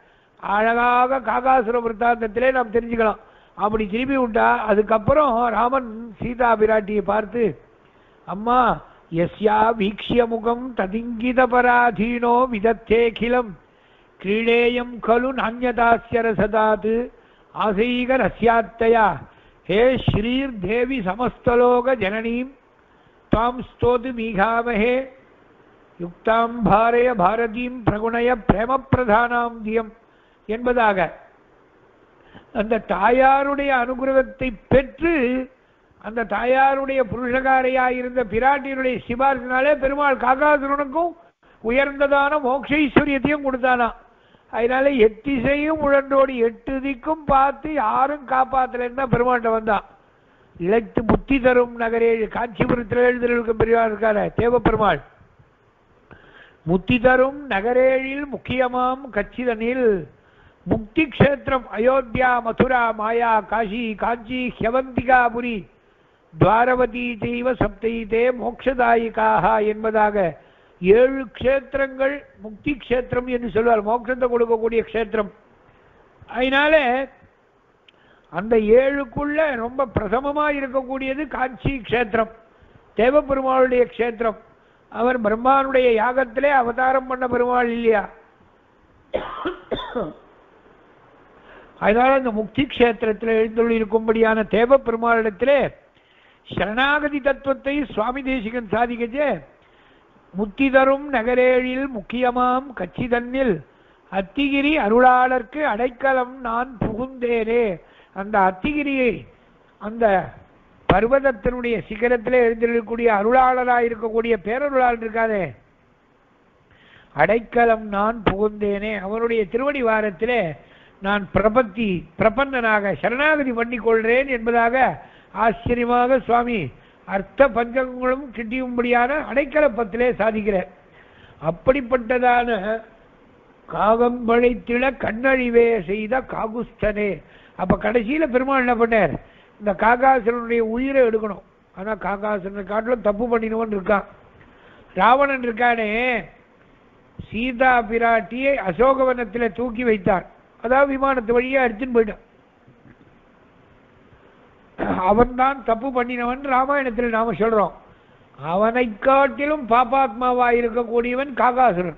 அழகாக காகாசுர விற்த்தாந்தத்திலே நாம் தெரிஞ்சுக்கலாம் அப்படி திருப்பி விட்டா அதுக்கப்புறம் ராமன் சீதா பிராட்டியை பார்த்து அம்மா எஸ்யா வீக்ஷிய முகம் ததிங்கித பராதீனோ விதத்தேகிலம் கிரீடேயம் கலு நானியதாஸ்ய ரசதாத் ஆசைக ரஸ்யாத்தயா ஹே ஸ்ரீர் தேவி சமஸ்தலோக ஜனனீம் தாம் ஸ்தோது மீகாமஹே யுக்தாம் பாரய பாரதீம் பிரகுணய பிரேம பிரதானாம் தியம் என்பதாக அந்த தாயாருடைய அனுகிரகத்தை பெற்று அந்த தாயாருடைய புருஷகாரையாயிருந்த பிராட்டியினுடைய சிபாரிசினாலே பெருமாள் காகாசுரனுக்கும் உயர்ந்ததான மோக்ஷைஸ்வரியத்தையும் கொடுத்தானா அதனால எத்திசையும் உழண்டோடி எட்டு திக்கும் பார்த்து யாரும் காப்பாத்தலைன்னா பெருமாள்கிட்ட வந்தான் இழைத்து புத்தி தரும் நகரே காஞ்சிபுரத்தில் எழுதிருக்க பெரியவா இருக்காரு தேவ பெருமாள் முத்தி தரும் நகரேழில் முக்கியமாம் கச்சிதனில் முக்தி க்ஷேத்திரம் அயோத்தியா மதுரா மாயா காஷி காஞ்சி ஹியவந்திகாபுரி துவாரவதி தெய்வ சப்தைதே மோட்சதாயிகாக என்பதாக ஏழு க்ஷேத்திரங்கள் முக்தி க்ஷேத்திரம் என்று சொல்வார் மோட்சத்தை கொடுக்கக்கூடிய க்ஷேத்திரம் அதனால அந்த ஏழுக்குள்ள ரொம்ப பிரதமமா இருக்கக்கூடியது காஞ்சி க்ஷேத்திரம் தேவபெருமாளுடைய க்ஷேத்திரம் அவர் பிரம்மானுடைய யாகத்திலே அவதாரம் பண்ண பெருமாள் இல்லையா அதனால அந்த முக்தி க்ஷேத்திரத்தில் எழுந்துள்ள இருக்கும்படியான தேவ பெருமாளிடத்திலே சரணாகதி தத்துவத்தை சுவாமி தேசிகன் சாதிக்கச்சே முத்தி தரும் நகரேழில் முக்கியமாம் கச்சி தன்னில் அத்திகிரி அருளாளர்க்கு அடைக்கலம் நான் புகுந்தேனே அந்த அத்திகிரியை அந்த பர்வதத்தினுடைய சிகரத்திலே எழுந்திருக்கக்கூடிய அருளாளராக இருக்கக்கூடிய பேரருளாளர் இருக்காதே அடைக்கலம் நான் புகுந்தேனே அவனுடைய திருவடி வாரத்திலே நான் பிரபத்தி பிரபந்தனாக சரணாகதி பண்ணிக்கொள்கிறேன் என்பதாக ஆச்சரியமாக சுவாமி அர்த்த பஞ்சங்களும் கிட்டியும்படியான அடைக்கலப்பத்திலே சாதிக்கிறார் அப்படிப்பட்டதான காகம் பழைத்திட கண்ணழிவே செய்த காகுஸ்தனே அப்ப கடைசியில பெருமாள் என்ன பண்ணார் இந்த காகாசுரனுடைய உயிரை எடுக்கணும் ஆனா காகாசுரனை காட்டிலும் தப்பு பண்ணினவன் இருக்கான் ராவணன் இருக்கானே சீதா பிராட்டியை அசோகவனத்திலே தூக்கி வைத்தான் அதாவது விமானத்து வழியா எடுத்துன்னு போயிட்டான் அவன்தான் தப்பு பண்ணினவன் ராமாயணத்தில் நாம சொல்றோம் அவனை காட்டிலும் பாபாத்மாவா இருக்கக்கூடியவன் காகாசுரன்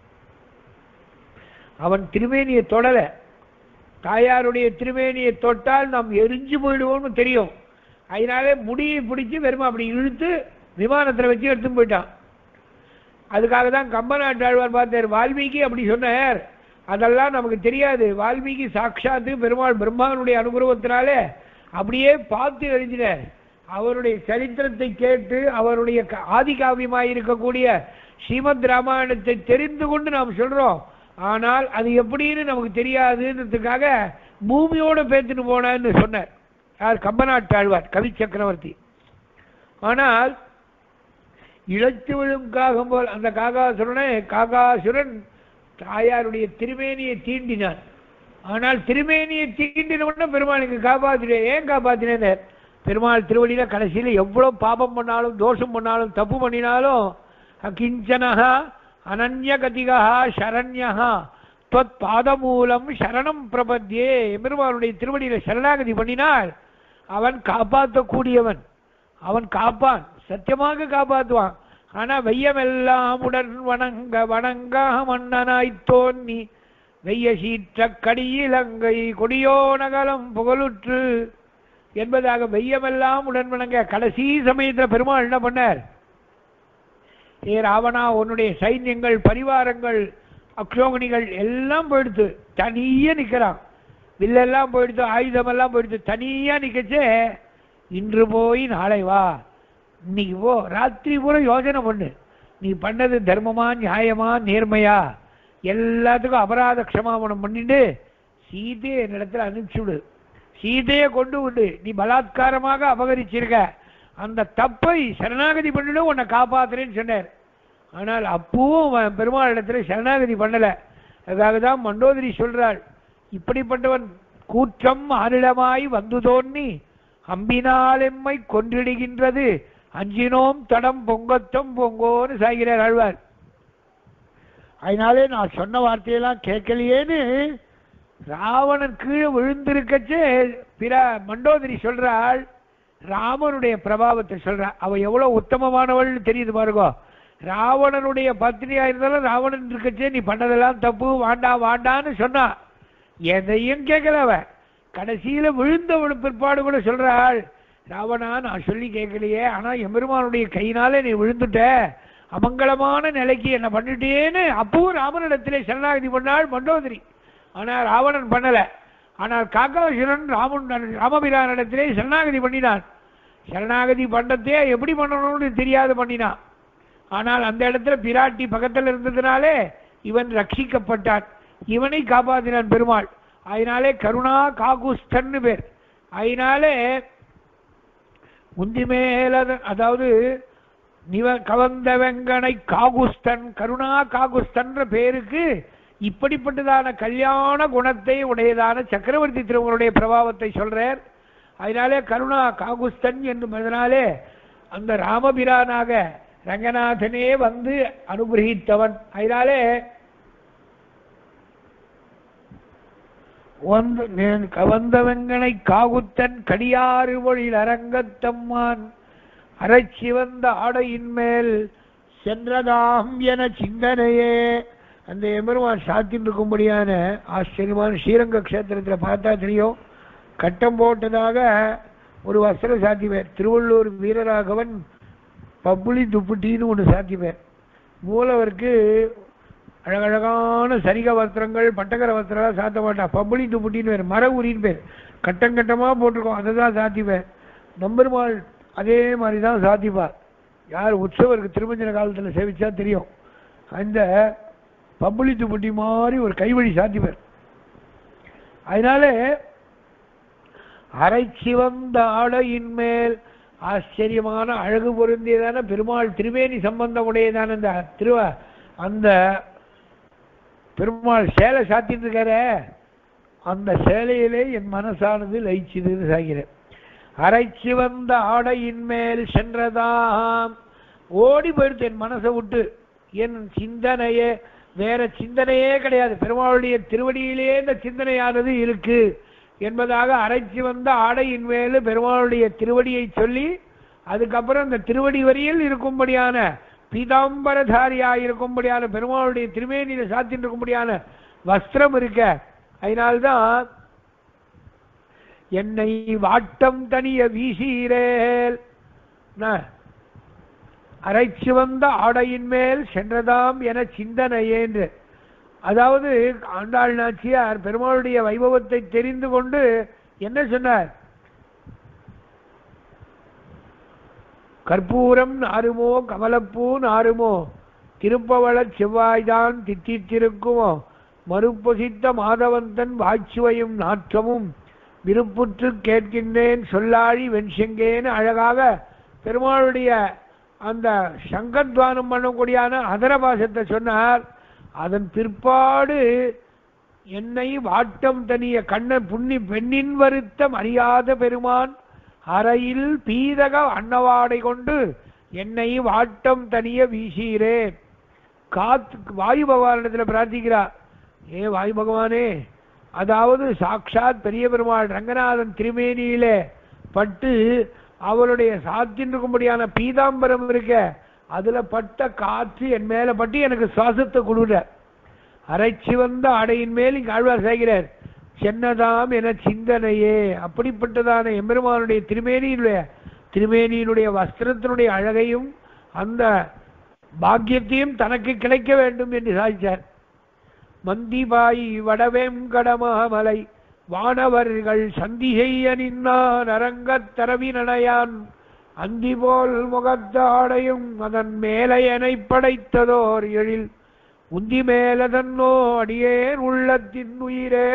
அவன் திருமேனியை தொடல தாயாருடைய திருமேனியை தொட்டால் நாம் எரிஞ்சு போயிடுவோம்னு தெரியும் அதனாலே முடியை பிடிச்சு வெறும் அப்படி இழுத்து விமானத்தில் வச்சு எடுத்துன்னு போயிட்டான் அதுக்காக தான் கம்பநாட்டாழ்வார் பார்த்தார் வால்மீகி அப்படி சொன்னார் அதெல்லாம் நமக்கு தெரியாது வால்மீகி சாட்சாத்து பெருமாள் பிரம்மாவனுடைய அனுகிரகத்தினாலே அப்படியே பார்த்து எழுதினார் அவருடைய சரித்திரத்தை கேட்டு அவருடைய க- ஆதிகாவியமாய் இருக்கக்கூடிய ஸ்ரீமத் ராமாயணத்தை தெரிந்து கொண்டு நாம் சொல்றோம் ஆனால் அது எப்படின்னு நமக்கு தெரியாதுன்றதுக்காக பூமியோட பேத்துட்டு போனான்னு சொன்னார் யார் கம்பநாட்டாழ்வார் கவி சக்கரவர்த்தி ஆனால் இழைத்து விழும் காகம் போல் அந்த காகாசுரனை காகாசுரன் தாயாருடைய திருமேனியை தீண்டினான் ஆனால் திருமேனியை தீண்டினவன பெருமாளுக்கு காப்பாத்தினே ஏன் காப்பாத்தினேன் பெருமாள் திருவடியில கடைசியில எவ்வளவு பாபம் பண்ணாலும் தோஷம் பண்ணாலும் தப்பு பண்ணினாலும் அகிஞ்சனஹா அனன்யகதிகா சரண்யஹா தொத் பாதமூலம் சரணம் பிரபத்தியே எம்பெருமானுடைய திருவடியில சரணாகதி பண்ணினால் அவன் காப்பாற்றக்கூடியவன் அவன் காப்பான் சத்தியமாக காப்பாற்றுவான் ஆனா வெய்யமெல்லாம் உடன் வணங்க வணங்காக மன்னனாய் தோன்றி வெய்ய சீற்ற கடியிலங்கை கொடியோனகலம் புகழுற்று என்பதாக வெய்யமெல்லாம் உடன் வணங்க கடைசி சமயத்துல பெருமாள் என்ன பண்ணார் ஏ ராவணா உன்னுடைய சைன்யங்கள் பரிவாரங்கள் அக்ஷோகணிகள் எல்லாம் போயிடுத்து தனியே நிக்கிறான் வில்லெல்லாம் போயிடுத்து ஆயுதமெல்லாம் போயிடுத்து தனியா நிக்கச்சே இன்று போய் நாளை வா இன்னைக்கு போ ராத்திரி பூரா யோசனை பண்ணு நீ பண்ணது தர்மமா நியாயமா நேர்மையா எல்லாத்துக்கும் அபராத க்ஷமாபணம் பண்ணிட்டு சீதையை என்னிடத்துல அனுப்பிச்சு விடு சீதையை கொண்டு விடு நீ பலாத்காரமாக அபகரிச்சிருக்க அந்த தப்பை சரணாகதி பண்ணிடு உன்னை காப்பாத்துறேன்னு சொன்னார் ஆனால் அப்பவும் அவன் பெருமாள் இடத்துல சரணாகதி பண்ணல அதுக்காக தான் மண்டோதரி சொல்றாள் இப்படிப்பட்டவன் கூற்றம் ஆனிடமாய் வந்து தோன்றி அம்பினால் எம்மை கொன்றிடுகின்றது அஞ்சினோம் தடம் பொங்கத்தம் பொங்கோன்னு சாகிறார் ஆழ்வார் அதனாலே நான் சொன்ன வார்த்தையெல்லாம் கேட்கலையேன்னு ராவணன் கீழே விழுந்திருக்கச்சே பிற மண்டோதரி சொல்றாள் ராமனுடைய பிரபாவத்தை சொல்றா அவ எவ்வளவு உத்தமமானவள்னு தெரியுது பாருங்க ராவணனுடைய பத்னியா இருந்தாலும் ராவணன் இருக்கச்சே நீ பண்ணதெல்லாம் தப்பு வாண்டா வாண்டான்னு சொன்னா எதையும் கேட்கல அவ கடைசியில விழுந்தவனு பிற்பாடு கூட சொல்றாள் ராவணா நான் சொல்லி கேட்கலையே ஆனா எம்பெருமானுடைய கையினாலே நீ விழுந்துட்ட அமங்கலமான நிலைக்கு என்ன பண்ணிட்டேன்னு அப்பவும் ராமனிடத்திலே சரணாகதி பண்ணாள் மண்டோதரி ஆனா ராவணன் பண்ணல ஆனால் காக்காசுரன் ராமன் ராமபிரானிடத்திலே சரணாகதி பண்ணினான் சரணாகதி பண்ணத்தே எப்படி பண்ணணும்னு தெரியாது பண்ணினான் ஆனால் அந்த இடத்துல பிராட்டி பக்கத்தில் இருந்ததுனாலே இவன் ரட்சிக்கப்பட்டான் இவனை காப்பாற்றினான் பெருமாள் அதனாலே கருணா காகுஸ்தன்னு பேர் அதனாலே உந்தி மேல அதாவது நிவ கவர்ந்த வெங்கனை காகுஸ்தன் கருணா காகுஸ்தன்ற பேருக்கு இப்படிப்பட்டதான கல்யாண குணத்தை உடையதான சக்கரவர்த்தி திருமகளுடைய பிரபாவத்தை சொல்றார் அதனாலே கருணா காகுஸ்தன் என்பதனாலே அந்த ராமபிரானாக ரங்கநாதனே வந்து அனுகிரகித்தவன் அதனாலே ஒன்று நேன் கவந்தவங்கனை காகுத்தன் கடியாறு வழியில் அரங்கத்தம்மான் அரைச்சிவந்த ஆடையின் மேல் சென்றதாம் என சிந்தனையே அந்த எம்பெருமான் சாத்தின் இருக்கும்படியான ஆச்சரியமான ஸ்ரீரங்க க்ஷேத்திரத்தில் பார்த்தா தெரியும் கட்டம் போட்டதாக ஒரு வஸ்திரம் சாத்திப்பேர் திருவள்ளூர் வீரராகவன் பப்புளி துப்புட்டின்னு ஒன்று சாத்திப்பேர் மூலவருக்கு அழகழகான சரிக வஸ்திரங்கள் பட்டகர வஸ்திரம் சாத்த மாட்டா பம்பளி துப்புட்டின்னு பேர் மர உரின்னு பேர் கட்டம் கட்டமா போட்டிருக்கோம் அதை தான் சாத்திப்பேன் நம்பெருமாள் அதே மாதிரி தான் சாத்திப்பார் யார் உற்சவருக்கு திருமஞ்சன காலத்துல சேவிச்சா தெரியும் அந்த பம்பளி துப்புட்டி மாதிரி ஒரு கைவழி சாத்திப்பார் அதனால அரை சிவந்த ஆடையின் மேல் ஆச்சரியமான அழகு பொருந்தியதான பெருமாள் திருவேணி சம்பந்தம் உடையதான அந்த திருவ அந்த பெருமாள் சேலை சாத்திட்டு இருக்காரே அந்த சேலையிலே என் மனசானது லயிச்சுதுன்னு சாகிறேன் அரை சிவந்த ஆடையின் மேல் சென்றதாம் ஓடி போயிடுத்து என் மனசை விட்டு என் சிந்தனையே வேற சிந்தனையே கிடையாது பெருமாளுடைய திருவடியிலே இந்த சிந்தனையானது இருக்கு என்பதாக அரைச்சி வந்த ஆடையின் மேல் பெருமாளுடைய திருவடியை சொல்லி அதுக்கப்புறம் இந்த திருவடி வரியில் இருக்கும்படியான பீதாம்பரதாரியாக இருக்கும்படியான பெருமாளுடைய திருமேனியில சாத்திட்டு இருக்கும்படியான வஸ்திரம் இருக்க அதனால்தான் என்னை வாட்டம் தனிய வீசீரேல் அரைச்சு வந்த ஆடையின் மேல் சென்றதாம் என சிந்தனையே என்று அதாவது ஆண்டாள் நாச்சியார் பெருமாளுடைய வைபவத்தை தெரிந்து கொண்டு என்ன சொன்னார் கற்பூரம் நாருமோ கமலப்பூ நாருமோ திருப்பவள செவ்வாய்தான் தித்தித்திருக்குமோ மறுப்பொசித்த மாதவந்தன் வாய்ச்சுவையும் நாற்றமும் விருப்புற்று கேட்கின்றேன் சொல்லாழி வெண்செங்கேன்னு அழகாக பெருமாளுடைய அந்த சங்கத்வானம் பண்ணக்கூடியான அதரபாசத்தை சொன்னார் அதன் பிற்பாடு என்னை வாட்டம் தனிய கண்ண புண்ணி பெண்ணின் வருத்தம் அறியாத பெருமான் அறையில் பீதக அன்னவாடை கொண்டு என்னை வாட்டம் தனிய வீசீரே காத்து வாயு பகவானிடத்தில் பிரார்த்திக்கிறார் ஏ வாயு பகவானே அதாவது சாக்ஷாத் பெரிய பெருமாள் ரங்கநாதன் திருமேனியிலே பட்டு அவருடைய சாத்தின் இருக்கும்படியான பீதாம்பரம் இருக்க அதுல பட்ட காற்று என் மேல பட்டு எனக்கு சுவாசத்தை கொடுற அரைச்சி வந்த ஆடையின் மேல் இங்கு ஆழ்வார் செய்கிறார் சென்னதாம் என சிந்தனையே அப்படிப்பட்டதான எம்பெருமானுடைய திருமேனியினுடைய திருமேனியினுடைய வஸ்திரத்தினுடைய அழகையும் அந்த பாக்கியத்தையும் தனக்கு கிடைக்க வேண்டும் என்று சாதிச்சார் மந்திபாய் வடவேங்கடமாமலை வானவர்கள் சந்திகை அணிந்தான் அரங்கத் தரவினடையான் அந்தி போல் முகத்தாடையும் அதன் மேலையனை படைத்ததோர் எழில் உந்தி மேலதன்னோ அடியேன் உள்ளத்தின் உயிரே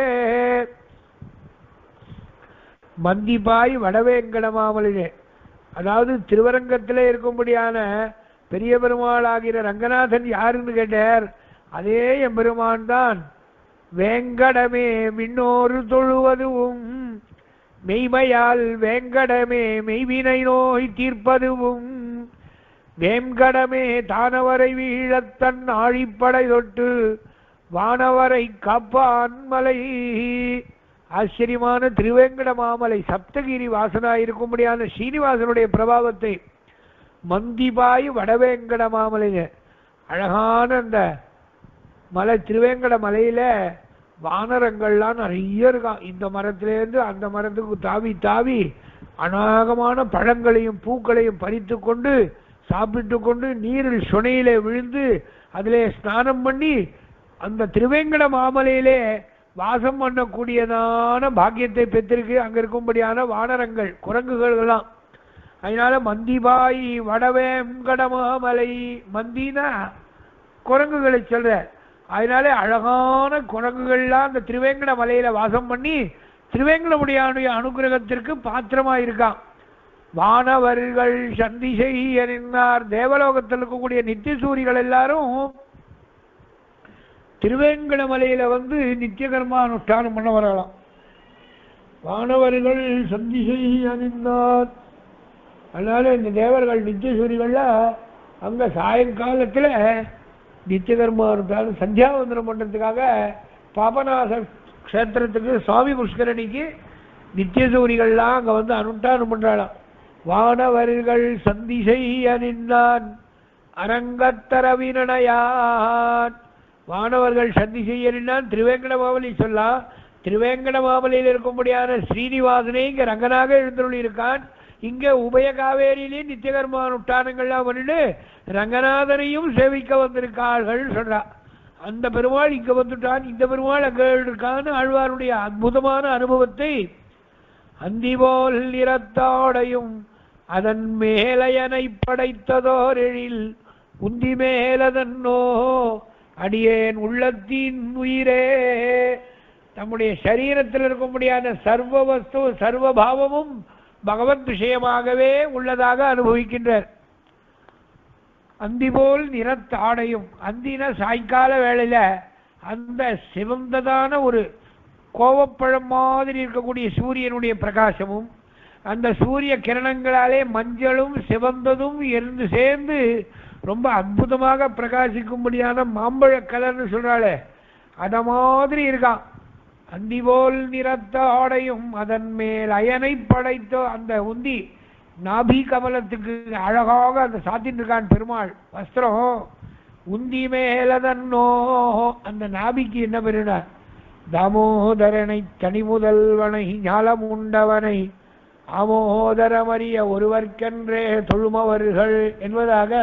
மந்திபாய் வடவேங்கடமாமலிலே அதாவது திருவரங்கத்திலே இருக்கும்படியான பெரிய பெருமாள் ஆகிற ரங்கநாதன் யாருன்னு கேட்டார் அதே எம்பெருமான் தான் வேங்கடமே மின்னோரு தொழுவதுவும் மெய்மையால் வேங்கடமே மெய்வினை நோய் தீர்ப்பதுவும் வேங்கடமே தானவரை வீழத்தன் ஆழிப்படை தொட்டு வானவரை காப்பான் மலை ஆச்சரியமான திருவேங்கட மாமலை சப்தகிரி வாசனாயிருக்கும்படியான ஸ்ரீனிவாசனுடைய பிரபாவத்தை மந்திபாய் வடவேங்கட மாமலைங்க அழகான அந்த மலை திருவேங்கட மலையில வானரங்கள்லாம் நிறைய இருக்கான் இந்த மரத்திலேருந்து அந்த மரத்துக்கு தாவி தாவி அநாகமான பழங்களையும் பூக்களையும் பறித்து கொண்டு சாப்பிட்டு கொண்டு நீரில் சுனையிலே விழுந்து அதிலே ஸ்நானம் பண்ணி அந்த திருவேங்கட மாமலையிலே வாசம் பண்ணக்கூடியதான பாக்கியத்தை பெற்றிருக்கு அங்க இருக்கும்படியான வானரங்கள் குரங்குகள் எல்லாம் அதனால மந்திபாய் வடவேங்கட மாமலை மந்தினா குரங்குகளை சொல்ற அதனால அழகான குரங்குகள்லாம் அந்த திருவேங்கட மலையில வாசம் பண்ணி திருவேங்கடமுடியானுடைய அனுகிரகத்திற்கு பாத்திரமா இருக்கான் வானவர்கள் சந்திசை அறிந்தார் தேவலோகத்தில் இருக்கக்கூடிய நித்திய சூரிகள் எல்லாரும் திருவேங்கட மலையில வந்து நித்திய கர்மா அனுஷ்டானம் பண்ண வரலாம் வானவர்கள் சந்திசை அறிந்தார் அதனால இந்த தேவர்கள் நித்திய சூரிகள்ல அங்க சாயங்காலத்துல நித்திய கர்மா அனுஷ்டானம் சந்தியாவந்தனம் பண்றதுக்காக பாபநாச க்ஷேத்திரத்துக்கு சுவாமி புஷ்கரணிக்கு நித்திய சூரிகள்லாம் அங்க வந்து அனுஷ்டானம் பண்றாளாம் வானவர்கள் சந்திசை அணிந்தான் அரங்கத்தரவினடையான் வானவர்கள் சந்தி செய்யறினான் திருவேங்கட மாமலி சொல்லலாம் திருவேங்கட மாமலையில் இருக்கும்படியான ஸ்ரீனிவாசனே இங்க ரங்கனாக எழுந்தருளி இருக்கான் இங்க உபய காவேரியிலே நித்தியகர்மான உட்டானங்கள்லாம் பண்ணிட்டு ரங்கநாதனையும் சேவிக்க வந்திருக்கார்கள் சொல்றா அந்த பெருமாள் இங்க வந்துட்டான் இந்த பெருமாள் அங்க இருக்கான்னு ஆழ்வாருடைய அற்புதமான அனுபவத்தை அந்திபோல் நிறத்தாடையும் அதன் மேலையனை படைத்ததோர் எழில் உந்தி மேலதன்னோ அடியேன் உள்ளத்தின் உயிரே தம்முடைய சரீரத்தில் இருக்கும்படியான சர்வ வஸ்து சர்வ பாவமும் பகவத் விஷயமாகவே உள்ளதாக அனுபவிக்கின்றார் அந்தி போல் நிறத்தாடையும் அந்தின சாயங்கால வேளையில அந்த சிவந்ததான ஒரு கோவப்பழம் மாதிரி இருக்கக்கூடிய சூரியனுடைய பிரகாசமும் அந்த சூரிய கிரணங்களாலே மஞ்சளும் சிவந்ததும் இருந்து சேர்ந்து ரொம்ப அற்புதமாக பிரகாசிக்கும்படியான மாம்பழ கலர்னு சொல்றாளே அத மாதிரி இருக்கான் அந்தி போல் நிறத்த ஆடையும் அதன் மேல் அயனை படைத்த அந்த உந்தி நாபி கமலத்துக்கு அழகாக அந்த சாத்தின்னு இருக்கான் பெருமாள் வஸ்திரம் உந்தி மேலதன்னோ அந்த நாபிக்கு என்ன பெருனார் தாமோதரனை தனிமுதல்வனை ஞாலமுண்டவனை ஆமோதரமறிய ஒருவர்க்கென்றே தொழுமவர்கள் என்பதாக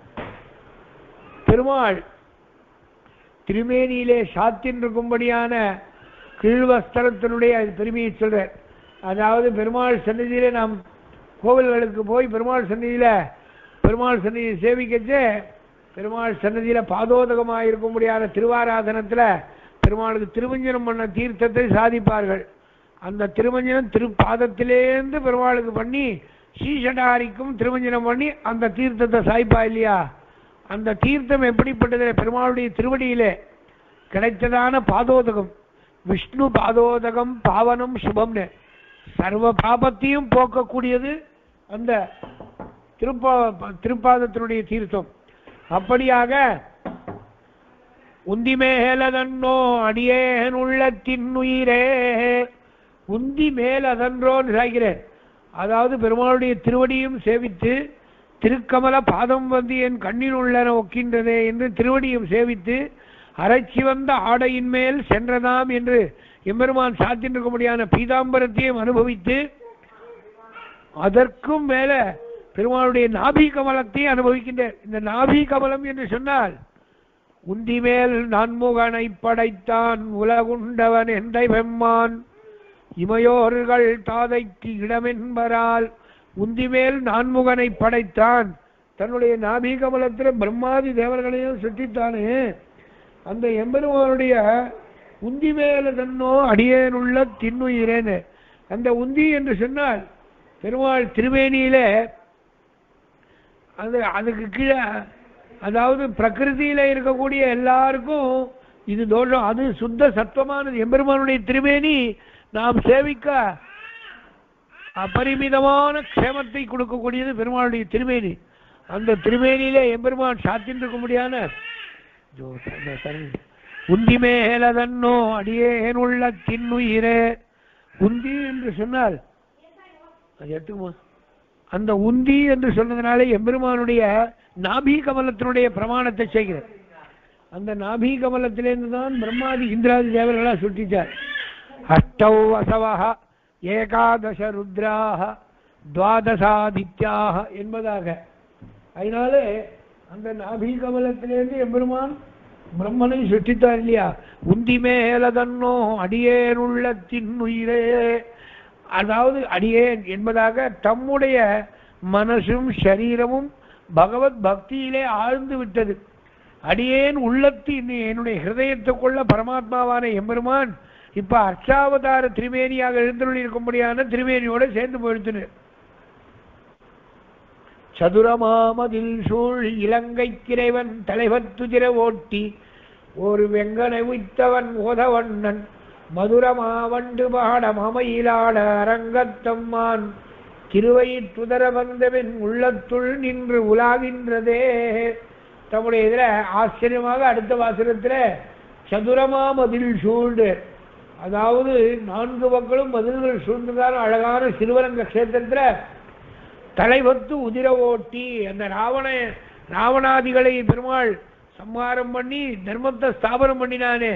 பெருமாள் திருமேனியிலே சாத்தின் இருக்கும்படியான கீழ்வஸ்திரத்தினுடைய பெருமையை சொல்றார் அதாவது பெருமாள் சந்நிதியிலே நாம் கோவில்களுக்கு போய் பெருமாள் சந்நிதியில பெருமாள் சந்நிதியை சேவிக்கச்சே பெருமாள் சன்னதியில பாதோதகமாக இருக்கும்படியான திருவாராதனத்துல பெருமாளுக்கு திருமஞ்சனம் பண்ண தீர்த்தத்தை சாதிப்பார்கள் அந்த திருமஞ்சனம் திருப்பாதத்திலேருந்து பெருமாளுக்கு பண்ணி ஸ்ரீஷடாரிக்கும் திருமஞ்சனம் பண்ணி அந்த தீர்த்தத்தை சாய்ப்பா இல்லையா அந்த தீர்த்தம் எப்படிப்பட்டது பெருமாளுடைய திருவடியிலே கிடைத்ததான பாதோதகம் விஷ்ணு பாதோதகம் பாவனம் சுபம்னு சர்வ பாபத்தையும் போக்கக்கூடியது அந்த திருப்பா திருப்பாதத்தினுடைய தீர்த்தம் அப்படியாக உந்தி மேலதன்னோ அடியேன் உள்ளத்தின் உயிரே உந்தி மேலதன்றோன்னு சாய்கிறேன் அதாவது பெருமாளுடைய திருவடியும் சேவித்து திருக்கமல பாதம் வந்து என் கண்ணில் உள்ளன ஒக்கின்றதே என்று திருவடியும் சேவித்து அரைச்சி வந்த ஆடையின் மேல் சென்றதாம் என்று எம்பெருமான் சாத்தின்றிருக்கும்படியான பீதாம்பரத்தையும் அனுபவித்து அதற்கும் மேல பெருமாளுடைய நாபி கமலத்தையும் அனுபவிக்கின்றேன் இந்த நாபி கமலம் என்று சொன்னால் உந்தி மேல் நான்முகனை படைத்தான் உலகுண்டவன் எந்தை வெம்மான் இமையோர்கள் தாதைக்கு இடமென்பரால் உந்தி மேல் நான்முகனை படைத்தான் தன்னுடைய நாபி கமலத்தில் பிரம்மாதி தேவர்களையும் சுற்றித்தானே அந்த எம்பெருமானுடைய உந்தி மேல தன்னோ அடியேனுள்ள தின்னுயிரேன்னு அந்த உந்தி என்று சொன்னால் பெருமாள் திருவேணியிலே அது அதுக்கு கீழே அதாவது பிரகிருதியில இருக்கக்கூடிய எல்லாருக்கும் இது தோஷம் அது சுத்த சத்துவமானது எம்பெருமானுடைய திருவேணி நாம் சேவிக்க அபரிமிதமான க்ஷேமத்தை கொடுக்கக்கூடியது பெருமாளுடைய திருமேனி அந்த திருமேனியிலே எம்பெருமான் சாத்தின் இருக்க முடியாத உந்தி மேலதன்னோ அடியேன் உள்ள தின்னுயிரே உந்தி என்று சொன்னால் அது எடுத்துக்குமா அந்த உந்தி என்று சொன்னதுனாலே எம்பெருமானுடைய நாபி கமலத்தினுடைய பிரமாணத்தை செய்கிறார் அந்த நாபி கமலத்திலிருந்து தான் பிரம்மாதி இந்திராதி தேவர்களா சுட்டிச்சார் அஷ்டௌ அசவஹ ஏகாதச ருத்ராக துவாதசாதித்யாக என்பதாக அதனாலே அந்த நாபி கமலத்திலிருந்து எம்பெருமான் பிரம்மனை சுட்டித்தார் இல்லையா உந்தி மேலதன்னோ அடியேனுள்ள தின்னுயிரே அதாவது அடியேன் என்பதாக தம்முடைய மனசும் சரீரமும் பகவத் பக்தியிலே ஆழ்ந்து விட்டது அடியேன் உள்ளத்தின் என்னுடைய ஹிருதயத்துக்குள்ள பரமாத்மாவான எம்பெருமான் இப்ப அர்ச்சாவதார திரிவேணியாக எழுந்தருளி இருக்கும்படியான திரிவேணியோட சேர்ந்து போயிடுத்துன்னு சதுரமாமதில் சூழ் இலங்கை கிரைவன் தலைவத்துதிர ஓட்டி ஒரு வெங்கனை உய்த்தவன் ஓதவண்ணன் மதுரமாவண்டு பாட மமையிலாட அரங்கத்தம்மான் திருவயிற்றுதர வந்தவன் உள்ளத்துள் நின்று உலாகின்றதே தம்முடைய இதுல ஆச்சரியமாக அடுத்த வாசனத்துல சதுரமா மதில் சூழ்ந்து அதாவது நான்கு மக்களும் மதில்கள் சூழ்ந்துதான் அழகான சிறுவரங்க கஷேத்திரத்துல தலைவத்து உதிர ஓட்டி அந்த ராவண ராவணாதிகளை பெருமாள் சம்ஹாரம் பண்ணி தர்மத்தை ஸ்தாபனம் பண்ணினானே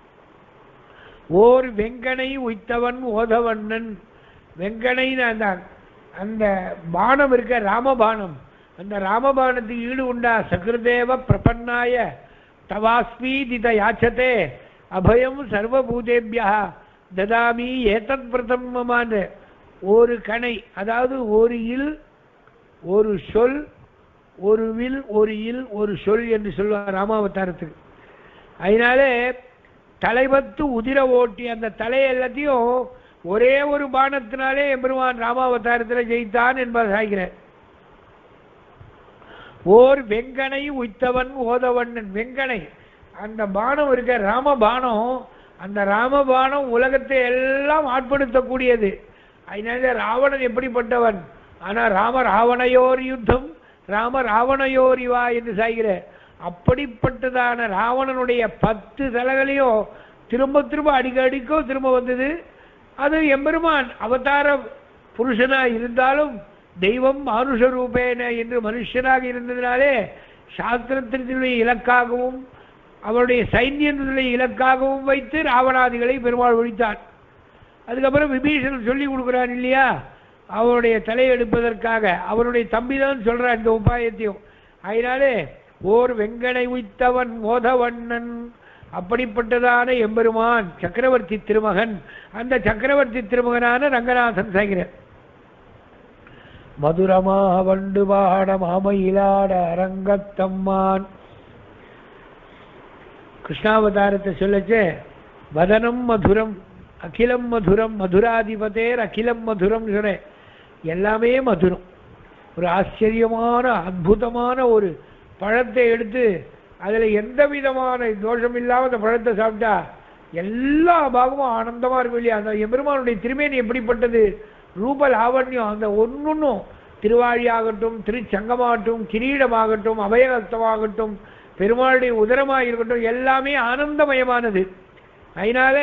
ஓர் வெங்கனை உய்த்தவன் ஓதவண்ணன் வெங்கனைன்னு அந்த அந்த பானம் இருக்க ராமபானம் அந்த ராமபானத்துக்கு ஈடு உண்டா சகிருதேவ பிரபன்னாய தவாஸ்மீதித யாச்சதே அபயம் சர்வபூதேபியா ததாமி ஏதத் பிரதம் மமான்னு ஒரு கணை அதாவது ஒரு இல் ஒரு சொல் ஒரு வில் ஒரு இல் ஒரு சொல் என்று சொல்லுவார் ராமாவதாரத்துக்கு அதனாலே தலைவத்து உதிர ஓட்டி அந்த தலை எல்லாத்தையும் ஒரே ஒரு பானத்தினாலே எம்பெருமான் ராமாவதாரத்தில் ஜெயித்தான் என்பதை சாய்கிறேன் ஓர் வெங்கனை உய்த்தவன் ஓதவண்ணன் வெங்கனை அந்த பானம் இருக்க ராமபானம் அந்த ராமபானம் உலகத்தை எல்லாம் ஆட்படுத்தக்கூடியது அதனால ராவணன் எப்படிப்பட்டவன் ஆனா ராம ராவணையோர் யுத்தம் ராம ராவணையோர் இவா என்று சாய்கிற அப்படிப்பட்டதான ராவணனுடைய பத்து தலைகளையும் திரும்ப திரும்ப அடிக்கடிக்கோ திரும்ப வந்தது அது எம்பெருமான் அவதார புருஷனா இருந்தாலும் தெய்வம் மானுஷ ரூபேன என்று மனுஷனாக இருந்ததினாலே சாஸ்திரத்தினுடைய இலக்காகவும் அவருடைய சைன்யத்தினுடைய இலக்காகவும் வைத்து ராவணாதிகளை பெருமாள் ஒழித்தார் அதுக்கப்புறம் விபீஷணன் சொல்லி கொடுக்குறான் இல்லையா அவருடைய தலையை எடுப்பதற்காக அவருடைய தம்பி தான் சொல்றான் இந்த உபாயத்தையும் அதனாலே ஓர் வெங்கனை உய்த்தவன் மோதவண்ணன் அப்படிப்பட்டதான எம்பெருமான் சக்கரவர்த்தி திருமகன் அந்த சக்கரவர்த்தி திருமகனான ரங்கநாதன் சாய்கிறார் மதுரமா வண்டு பாட மாமையிலாட அரங்கத்தம்மான் கிருஷ்ணாவதாரத்தை சொல்லச்சே வதனம் மதுரம் அகிலம் மதுரம் மதுராதிபதேர் அகிலம் மதுரம் சொன்னேன் எல்லாமே மதுரம் ஒரு ஆச்சரியமான அற்புதமான ஒரு பழத்தை எடுத்து அதில் எந்த விதமான தோஷம் இல்லாமல் அந்த பழத்தை சாப்பிட்டா எல்லா பாகமும் ஆனந்தமா இருக்கும் இல்லையா அந்த எம்பெருமானுடைய திருமேனி எப்படிப்பட்டது ரூப லாவண்யம் அந்த ஒன்னொன்னும் திருவாழியாகட்டும் திருச்சங்கமாகட்டும் கிரீடமாகட்டும் அபயகத்தமாகட்டும் பெருமாளுடைய உதரமாக இருக்கட்டும் எல்லாமே ஆனந்தமயமானது அதனாலே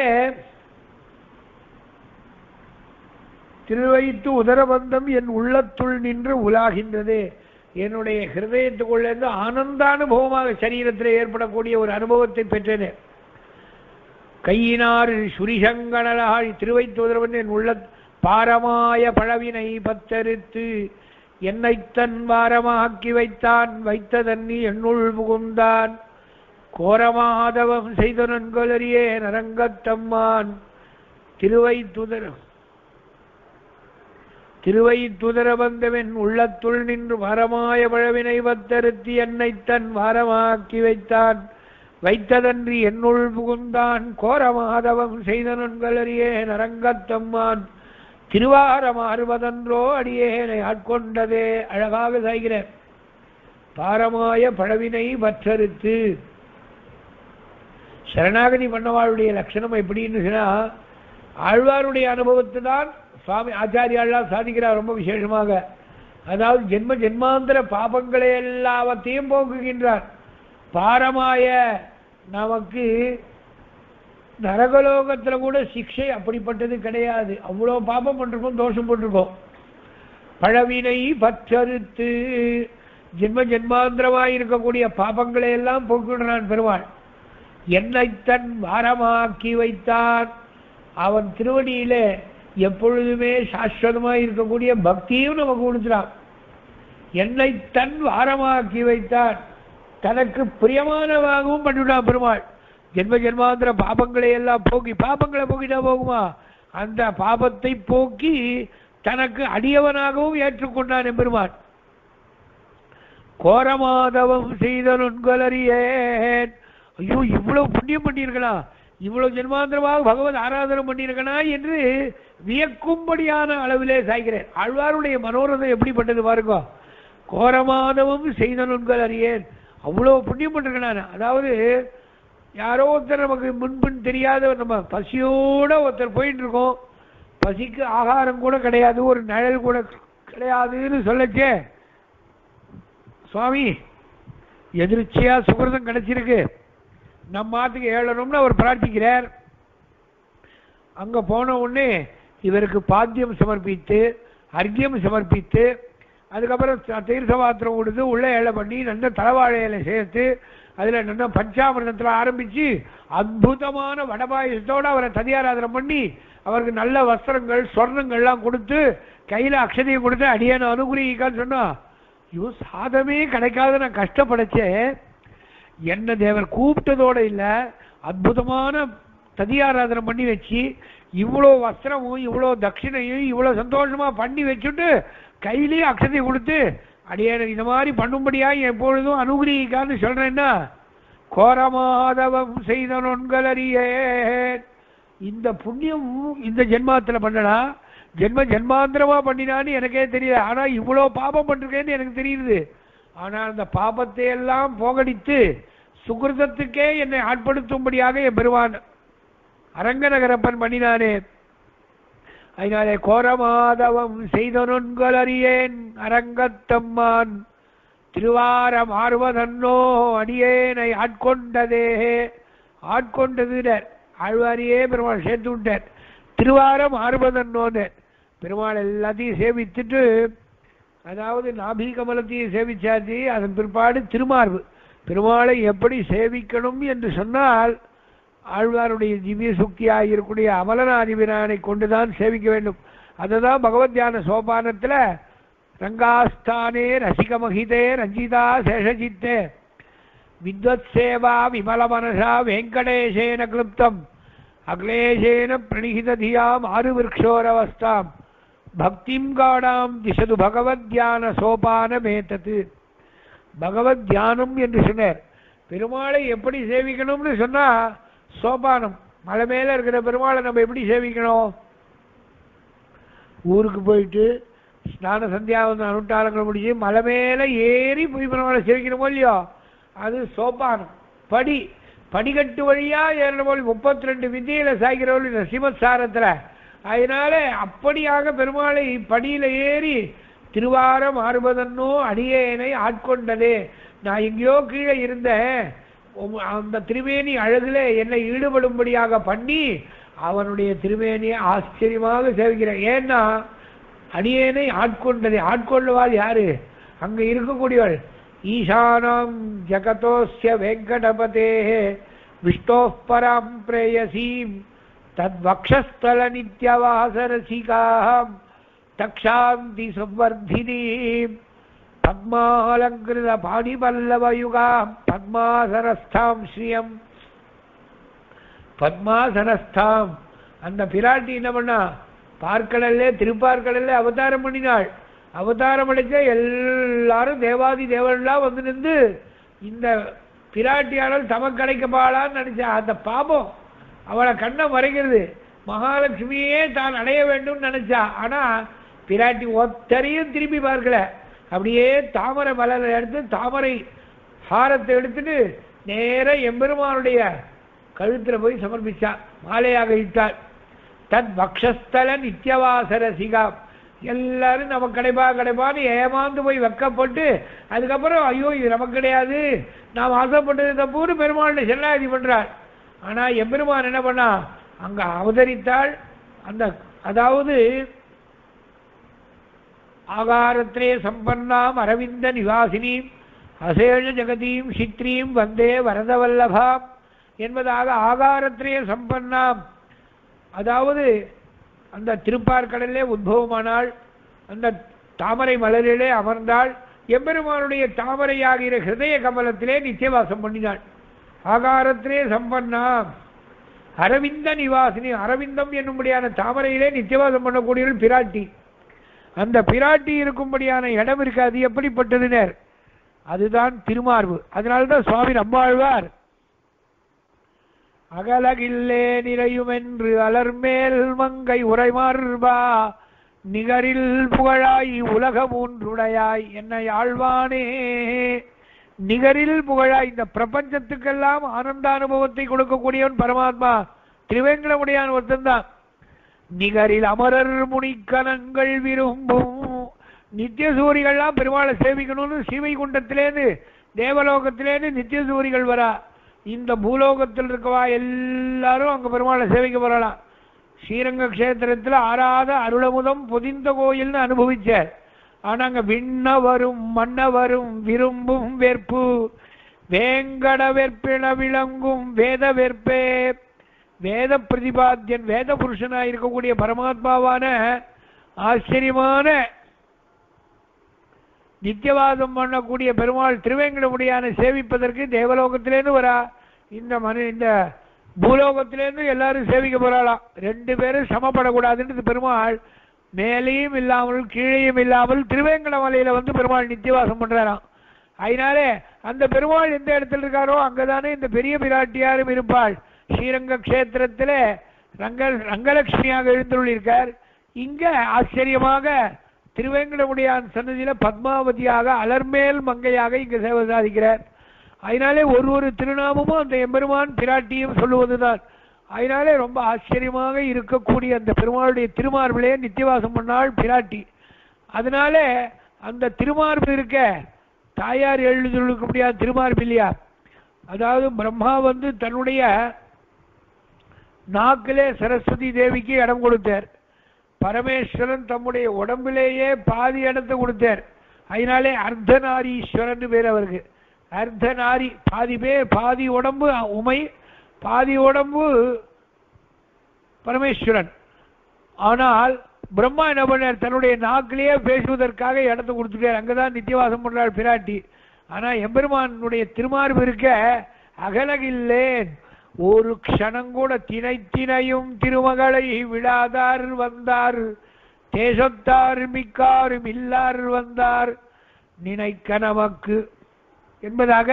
திருவைத்து உதரபந்தம் என் உள்ளத்துள் நின்று உலாகின்றது என்னுடைய ஹிருதயத்துக்குள்ளேருந்து ஆனந்தானுபவமாக சரீரத்தில் ஏற்படக்கூடிய ஒரு அனுபவத்தை பெற்றேன் கையினார் சுரிசங்கடலாய் திருவைத்து உதரவன் என் உள்ள பாரமாய பழவினை பத்தரித்து என்னை தன் வாரமாக்கி வைத்தான் வைத்ததன்னி என்னுள் புகுந்தான் கோரமாதவம் செய்த நன்கொலரியே நரங்கத்தம்மான் திருவைத்துதரம் திருவை துதர வந்தவன் உள்ளத்துள் நின்று வரமாய பழவினை வத்தருத்தி என்னை தன் வாரமாக்கி வைத்தான் வைத்ததன்றி என்னுள் புகுந்தான் கோரமாதவம் செய்த நன்களறியே நரங்கத்தம்மான் திருவாரம் அறுபதன்றோ அடியேனை ஆட்கொண்டதே அழகாக சாய்கிறேன் பாரமாய பழவினை வற்றறுத்து சரணாகதி பண்ணவாளுடைய லட்சணம் எப்படின்னு சொன்னா ஆழ்வாருடைய அனுபவத்தை தான் சுவாமி ஆச்சாரியாலாம் சாதிக்கிறார் ரொம்ப விசேஷமாக அதாவது ஜென்ம ஜென்மாந்திர பாபங்களை எல்லாவற்றையும் போக்குகின்றார் பாரமாய நமக்கு நரகலோகத்தில் கூட சிக்ஷை அப்படிப்பட்டது கிடையாது அவ்வளோ பாபம் பண்ணிருக்கோம் தோஷம் பண்ணிருக்கோம் பழவினை பற்றறுத்து ஜென்ம ஜென்மாந்திரமாய் இருக்கக்கூடிய பாபங்களை எல்லாம் போக்கிடுறான் பெருமாள் என்னை தன் வாரமாக்கி வைத்தான் அவன் திருவடியிலே எப்பொழுதுமே சாஸ்வதமாய் இருக்கக்கூடிய பக்தியும் நமக்கு கொடுத்துறான் என்னை தன் வாரமாக்கி வைத்தான் தனக்கு பிரியமானவாகவும் பண்ணிவிட்டான் பெருமாள் ஜென்ம ஜென்மாந்திர பாபங்களை எல்லாம் போக்கி பாபங்களை போக்கிட்டா போகுமா அந்த பாபத்தை போக்கி தனக்கு அடியவனாகவும் ஏற்றுக்கொண்டான் எம்பெருமான் கோரமாதவம் செய்த நுண்கலறியேன் ஐயோ இவ்வளவு புண்ணியம் பண்ணியிருக்கலாம் இவ்வளவு ஜென்மாந்திரமாக பகவத் ஆராதனை பண்ணியிருக்கனா என்று வியக்கும்படியான அளவிலே சாய்கிறேன் ஆழ்வாருடைய மனோரதம் எப்படிப்பட்டது பாருங்க கோரமாதவம் செய்த நுண்கள் அறியேன் அவ்வளவு புண்ணியம் பண்ணிருக்கேன் அதாவது யாரோ ஒருத்தர் நமக்கு முன்பின் தெரியாத நம்ம பசியோட ஒருத்தர் போயிட்டு இருக்கோம் பசிக்கு ஆகாரம் கூட கிடையாது ஒரு நிழல் கூட கிடையாதுன்னு சொல்லச்சே சுவாமி எதிர்ச்சியா சுகிருதம் கிடைச்சிருக்கு நம்ம மாத்துக்கு ஏழணும்னு அவர் பிரார்த்திக்கிறார் அங்க போன உடனே இவருக்கு பாத்தியம் சமர்ப்பித்து அர்க்கியம் சமர்ப்பித்து அதுக்கப்புறம் த- தீர்த்த பாத்திரம் கொடுத்து உள்ள ஏழை பண்ணி நல்ல தலைவாழையில சேர்த்து அதுல நல்ல பஞ்சாமிரதத்துல ஆரம்பிச்சு அற்புதமான வடபாயசத்தோட அவரை ததியாராதனை பண்ணி அவருக்கு நல்ல வஸ்திரங்கள் சொர்ணங்கள்லாம் கொடுத்து கையில அக்ஷதையும் கொடுத்து அடியேன அனுகிரகிக்கான்னு சொன்னா ஐயோ சாதமே கிடைக்காத நான் கஷ்டப்படைச்சேன் என்ன தேவர் கூப்பிட்டதோட இல்ல அற்புதமான ததியாராதனை பண்ணி வச்சு இவ்வளோ வஸ்திரமும் இவ்வளோ தட்சிணையும் இவ்வளோ சந்தோஷமா பண்ணி வச்சுட்டு கையிலேயே அக்ஷதை கொடுத்து அடியே இந்த மாதிரி பண்ணும்படியா எப்பொழுதும் அனுகிரகிக்கான்னு சொல்றேன்னா கோரமாதவம் செய்த நொன்களறியேன் இந்த புண்ணியம் இந்த ஜென்மாத்துல பண்ணனா ஜென்ம ஜென்மாந்திரமா பண்ணினான்னு எனக்கே தெரியல ஆனா இவ்வளோ பாபம் பண்ணிருக்கேன்னு எனக்கு தெரியுது ஆனா அந்த பாபத்தை எல்லாம் போகடித்து சுகிருதத்துக்கே என்னை ஆட்படுத்தும்படியாக என் பெருமான் அரங்கநகரப்பன் பண்ணினானே அதனாலே கோரமாதவம் செய்த நொன்களறியேன் அரங்கத்தம்மான் திருவாரம் ஆர்வதன்னோ அடியேனை ஆட்கொண்டதே ஆட்கொண்டதுனர் ஆழ்வாரியே பெருமாள் சேர்த்து விட்டார் திருவாரம் ஆர்வதன்னோன்னு பெருமாள் எல்லாத்தையும் சேவித்துட்டு அதாவது நாபி கமலத்தையும் சேவிச்சாச்சு அதன் பிற்பாடு திருமார்பு பெருமாளை எப்படி சேவிக்கணும் என்று சொன்னால் ஆழ்வாருடைய திவ்ய சுக்தியாக இருக்கக்கூடிய அமலநாதிபிரானை கொண்டுதான் சேவிக்க வேண்டும் அதுதான் பகவத் தியான சோபானத்தில் ரங்காஸ்தானே ரசிகமகிதே ரஞ்சிதா சேஷசித்தே வித்வத் சேவா விமல மனசா வெங்கடேசேன கிளுப்தம் அக்லேசேன பிரணிகிததியாம் ஆறு விரக்ஷோரவஸ்தாம் பக்திம் காடாம் திசது பகவத் தியான சோபான மேத்தது பகவத் தியானம் என்று சொன்னார் பெருமாளை எப்படி சேவிக்கணும்னு சொன்னா சோபானம் மலை மேல இருக்கிற பெருமாளை நம்ம எப்படி சேவிக்கணும் ஊருக்கு போயிட்டு ஸ்நான சந்தியாவந்தம் அனுட்டாளங்கள் முடிஞ்சு மலை மேல ஏறி போய் பெருமாளை சேவிக்கணுமோ இல்லையோ அது சோபானம் படி படிக்கட்டு வழியா ஏறின போல் முப்பத்தி ரெண்டு வித்தியில சாய்கிறவள் இந்த சிவசாரத்துல அதனால அப்படியாக பெருமாளை படியில ஏறி திருவாரம் ஆறுபதன்னோ அடியேனை ஆட்கொண்டதே நான் எங்கேயோ கீழே இருந்தேன் உம் அந்த திருமேனி அழகுல என்னை ஈடுபடும்படியாக பண்ணி அவனுடைய திருமேனியை ஆச்சரியமாக சேவிக்கிறேன் ஏன்னா அடியேனை ஆட்கொண்டதே ஆட்கொள்ளுவாள் யாரு அங்க இருக்கக்கூடியவள் ஈசானம் ஜகதோஸ்ய வெங்கடபதே விஷ்ணோ பராம் பிரேயசீம் தத்வக்ஷஸ்தல நித்யவாசரசிகாம் தக்ஷாந்தி சம்வர்தினீம் பத்மாலங்கிருத பாணிபல்லவயுகாம் பத்மாசனஸ்தாம் ஸ்ரீயம் பத்மாசனஸ்தாம் அந்த பிராட்டி என்ன பண்ணா பார்க்கடல்லே திருப்பார்க்கடல்ல அவதாரம் பண்ணினாள் அவதாரம் அடைச்ச எல்லாரும் தேவாதி தேவன்லாம் வந்து நின்று இந்த பிராட்டியானால் தமக்கடைக்கப்பாளான்னு நினைச்சா அந்த பாபம் அவளை கண்ணை மறைக்கிறது மகாலட்சுமியே தான் அடைய வேண்டும் நினைச்சா ஆனா பிராட்டி ஒத்தரையும் திரும்பி பார்க்கல அப்படியே தாமரை மலரை எடுத்து தாமரை ஹாரத்தை எடுத்துட்டு நேர எம்பெருமானுடைய கழுத்துல போய் சமர்ப்பிச்சா மாலையாக இட்டாள் தத் வக்ஷஸ்தல நித்தியவாசர சிகாம் எல்லாரும் நமக்கு கிடைப்பா கிடைப்பான்னு ஏமாந்து போய் வெக்கப்பட்டு அதுக்கப்புறம் ஐயோ இது நமக்கு கிடையாது நாம் ஆசைப்பட்டது தப்புன்னு பெருமாள் செல்லாதி பண்றார் ஆனா எம்பெருமான் என்ன பண்ணா அங்க அவதரித்தாள் அந்த அதாவது ஆகாரத்திலே சம்பன்னாம் அரவிந்த நிவாசினீம் அசேஷ ஜெகதீம் சித்ரீம் வந்தே வரதவல்லபாம் என்பதாக ஆகாரத்திலே சம்பன்னாம் அதாவது அந்த திருப்பார்கடலிலே உத்பவமானாள் அந்த தாமரை மலரிலே அமர்ந்தாள் எம்பெருமானுடைய தாமரையாகிற ஹிருதய கமலத்திலே நிச்சயவாசம் பண்ணினாள் ஆகாரத்திலே சம்பன்னாம் அரவிந்த நிவாசினி அரவிந்தம் என்னும்படியான தாமரையிலே நிச்சயவாசம் பண்ணக்கூடியவள் பிராட்டி அந்த பிராட்டி இருக்கும்படியான இடம் இருக்கு அது எப்படிப்பட்டதுனர் அதுதான் திருமார்பு அதனால்தான் சுவாமி நம்மாழ்வார் அகலகில்லே நிறையுமென்று அலர்மேல் மங்கை உரைமார்பா நிகரில் புகழாய் உலக மூன்றுடையாய் என்னை ஆழ்வானே நிகரில் புகழாய் இந்த பிரபஞ்சத்துக்கெல்லாம் ஆனந்த அனுபவத்தை கொடுக்கக்கூடியவன் பரமாத்மா திருவேங்கடமுடையான் ஒருத்தன்தான் நிகரில் அமரர் முனிக்கணங்கள் விரும்பும் நித்திய சூரிகள்லாம் பெருமாளை சேவிக்கணும்னு சிவைகுண்டத்திலேருந்து தேவலோகத்திலேருந்து நித்திய சூரிகள் வரா இந்த பூலோகத்தில் இருக்கவா எல்லாரும் அங்க பெருமாளை சேவிக்க வரலாம் ஸ்ரீரங்க கஷேத்திரத்தில் ஆறாத அருளமுதம் பொதிந்த கோயில்னு அனுபவிச்சார் ஆனா அங்க விண்ணவரும் மன்னவரும் விரும்பும் வெற்பு வேங்கட வெற்பின விளங்கும் வேத வெற்பே வேத பிரதிபாத்தியன் வேத புருஷனாக இருக்கக்கூடிய பரமாத்மாவான ஆச்சரியமான நித்தியவாதம் பண்ணக்கூடிய பெருமாள் திருவேங்கடமுடியான சேவிப்பதற்கு தேவலோகத்திலேருந்து வரா இந்த மனு இந்த பூலோகத்திலேருந்து எல்லாரும் சேவிக்க போறாளாம் ரெண்டு பேரும் சமப்படக்கூடாதுன்றது பெருமாள் மேலேயும் இல்லாமல் கீழேயும் இல்லாமல் திருவேங்கடமலையில வந்து பெருமாள் நித்தியவாசம் பண்றாராம் அதனாலே அந்த பெருமாள் எந்த இடத்துல இருக்காரோ அங்கதானே இந்த பெரிய பிராட்டியாரும் இருப்பாள் ஸ்ரீரங்க கஷேத்திரத்திலே ரங்க ரங்கலட்சுமியாக எழுந்துள்ளிருக்கார் இங்க ஆச்சரியமாக திருவேங்கடமுடியான் சன்னதியில பத்மாவதியாக அலர்மேல் மங்கையாக இங்க சேவை சாதிக்கிறார் அதனாலே ஒரு ஒரு திருநாமமும் அந்த எம்பெருமான் பிராட்டியும் சொல்லுவதுதான் அதனாலே ரொம்ப ஆச்சரியமாக இருக்கக்கூடிய அந்த பெருமாளுடைய திருமார்பிலே நித்தியவாசம் பண்ணாள் பிராட்டி அதனாலே அந்த திருமார்பு இருக்க தாயார் எழுதிருக்க முடியாத திருமார்பு இல்லையா அதாவது பிரம்மா வந்து தன்னுடைய நாக்கிலே சரஸ்வதி தேவிக்கு இடம் கொடுத்தார் பரமேஸ்வரன் தம்முடைய உடம்பிலேயே பாதி இடத்தை கொடுத்தார் அதனாலே அர்த்தநாரீஸ்வரன் பேர் அவருக்கு அர்த்தநாரி பாதி பேர் பாதி உடம்பு உமை பாதி உடம்பு பரமேஸ்வரன் ஆனால் பிரம்மா என்ன பண்ணார் தன்னுடைய நாக்கிலேயே பேசுவதற்காக இடத்தை கொடுத்துட்டார் அங்கதான் நித்தியவாசம் பண்றாள் பிராட்டி ஆனா எம்பெருமானுடைய திருமார்பு இருக்க அகலகில்லேன் ஒரு க்ஷணம் கூட திணை திணையும் திருமகளை விடாதார் வந்தார் தேசத்தார் மிக்காரும் இல்லார் வந்தார் நினைக்க நமக்கு என்பதாக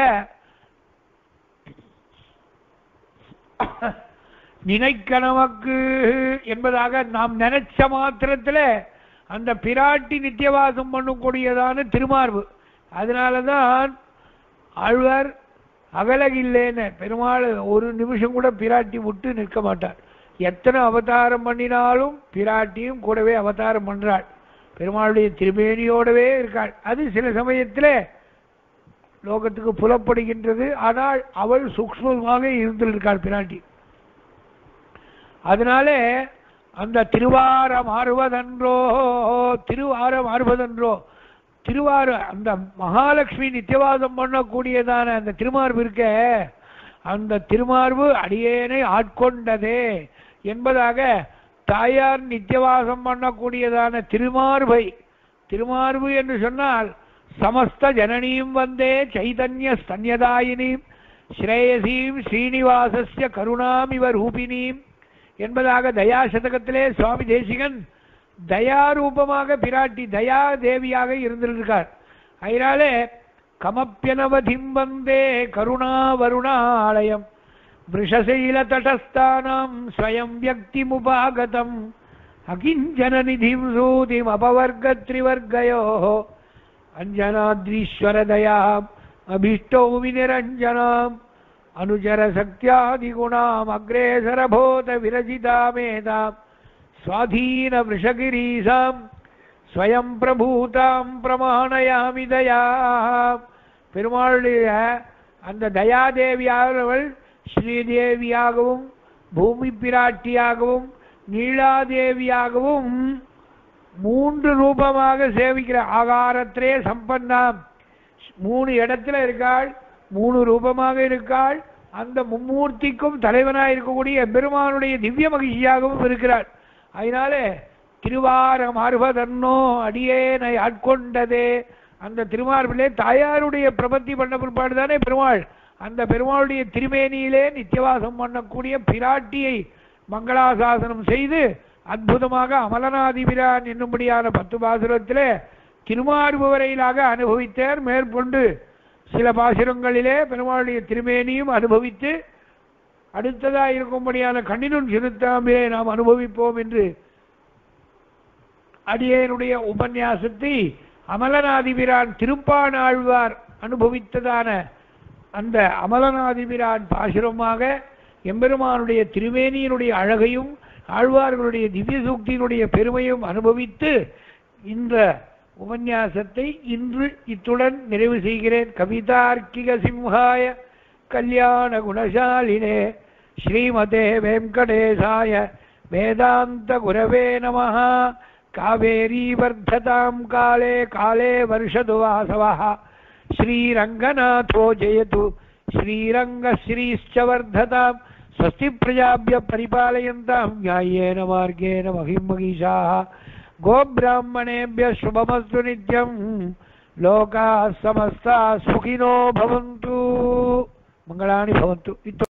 நினைக்க நமக்கு என்பதாக நாம் நினைச்ச மாத்திரத்துல அந்த பிராட்டி நித்தியவாசம் பண்ணக்கூடியதான திருமார்பு அதனாலதான் ஆழ்வார் அகலகில்லேன்னு பெருமாள் ஒரு நிமிஷம் கூட பிராட்டி விட்டு நிற்க மாட்டார் எத்தனை அவதாரம் பண்ணினாலும் பிராட்டியும் கூடவே அவதாரம் பண்றாள் பெருமாளுடைய திருமேனியோடவே இருக்காள் அது சில சமயத்துல லோகத்துக்கு புலப்படுகின்றது ஆனால் அவள் சூக்ஷ்மமாக இருந்திருக்காள் பிராட்டி அதனாலே அந்த திருவாரம் ஆறுவதன்றோ திருவாரம் ஆறுவதன்றோ திருவாரு அந்த மகாலட்சுமி நித்தியவாதம் பண்ணக்கூடியதான அந்த திருமார்பு இருக்க அந்த திருமார்பு அடியேனை ஆட்கொண்டதே என்பதாக தாயார் நித்தியவாசம் பண்ணக்கூடியதான திருமார்பை திருமார்பு என்று சொன்னால் சமஸ்த ஜனனீம் வந்தே சைதன்ய ஸ்தன்யதாயினீம் ஸ்ரேயசீம் ஸ்ரீனிவாசஸ்ய கருணாம் இவ ரூபினீம் என்பதாக தயா சதகத்திலே சுவாமி தேசிகன் தயாரூபமாக பிராட்டி தயா தேவியாக இருந்திருக்கார் அதனாலே கமப்பியனவதிம் வந்தே கருணா வருணாலயம் விஷசைல தடஸ்தானம் ஸ்வயம் வியக்திமுபாகதம் அகிஞ்சன நிதிம் சூதிம் அபவர்க திரிவர்கயோ அஞ்சனாத்ரீஸ்வரதயாம் அபிஷ்டோ விநிரஞ்சனாம் அனுஜர சக்தியாதிகுணாம் அக்ரேசரபோத விரஜிதாமேதாம் சுவாதீன விஷகிரீசாம் ஸ்வயம் பிரபூதாம் பிரமாணயாமி தயா பெருமாளுடைய அந்த தயாதேவியானவள் ஸ்ரீதேவியாகவும் பூமி பிராட்டியாகவும் நீலாதேவியாகவும் மூன்று ரூபமாக சேவிக்கிற ஆகாரத்திலே சம்பன்னாம் மூணு இடத்துல இருக்காள் மூணு ரூபமாக இருக்காள் அந்த மும்மூர்த்திக்கும் தலைவனாக இருக்கக்கூடிய பெருமானுடைய திவ்ய மகிழ்ச்சியாகவும் இருக்கிறாள் அதனாலே திருவாரம் ஆர்வதன்னோ அடியேனை ஆட்கொண்டதே அந்த திருமார்பிலே தாயாருடைய பிரபத்தி பண்ண பிற்பாடு தானே பெருமாள் அந்த பெருமாளுடைய திருமேனியிலே நித்தியவாசம் பண்ணக்கூடிய பிராட்டியை மங்களாசாசனம் செய்து அற்புதமாக அமலநாதிபிரான் என்னும்படியான பத்து பாசுரத்திலே திருமார்பு வரையிலாக அனுபவித்தார் மேற்கொண்டு சில பாசுரங்களிலே பெருமாளுடைய திருமேனியும் அனுபவித்து அடுத்ததாக இருக்கும்படியான கண்ணினும் சிறுத்தாம்பிலே நாம் அனுபவிப்போம் என்று அடியேனுடைய உபன்யாசத்தை அமலநாதிபிரான் திருப்பானாழ்வார் அனுபவித்ததான அந்த அமலநாதிபிரான் பாசுரமாக எம்பெருமானுடைய திருவேணியினுடைய அழகையும் ஆழ்வார்களுடைய திவ்ய சூக்தியினுடைய பெருமையும் அனுபவித்து இந்த உபன்யாசத்தை இன்று இத்துடன் நிறைவு செய்கிறேன் கவிதார்க்கிக சிம்ஹாய கல்யாண குணசாலினே ஸ்ரீமதே வெங்கடேசாய வேதாந்த குரவே நமः காவேரி வர்த்ததாம் காலே காலே வருஷது வாசவः श्रीरङ्गनाथो जयतु श्रीरङ्गश्रीश्च वर्धताम् स्वस्ति प्रजाभ्य परिपालयन्तां न्याय्येन मार्गेण महिं महीषाः गोब्राह्मणेभ्यः शुभमस्तु नित्यम् லோகா சமஸ்தா சுகினோ பவந்து மங்களானி பவந்து இத்தோ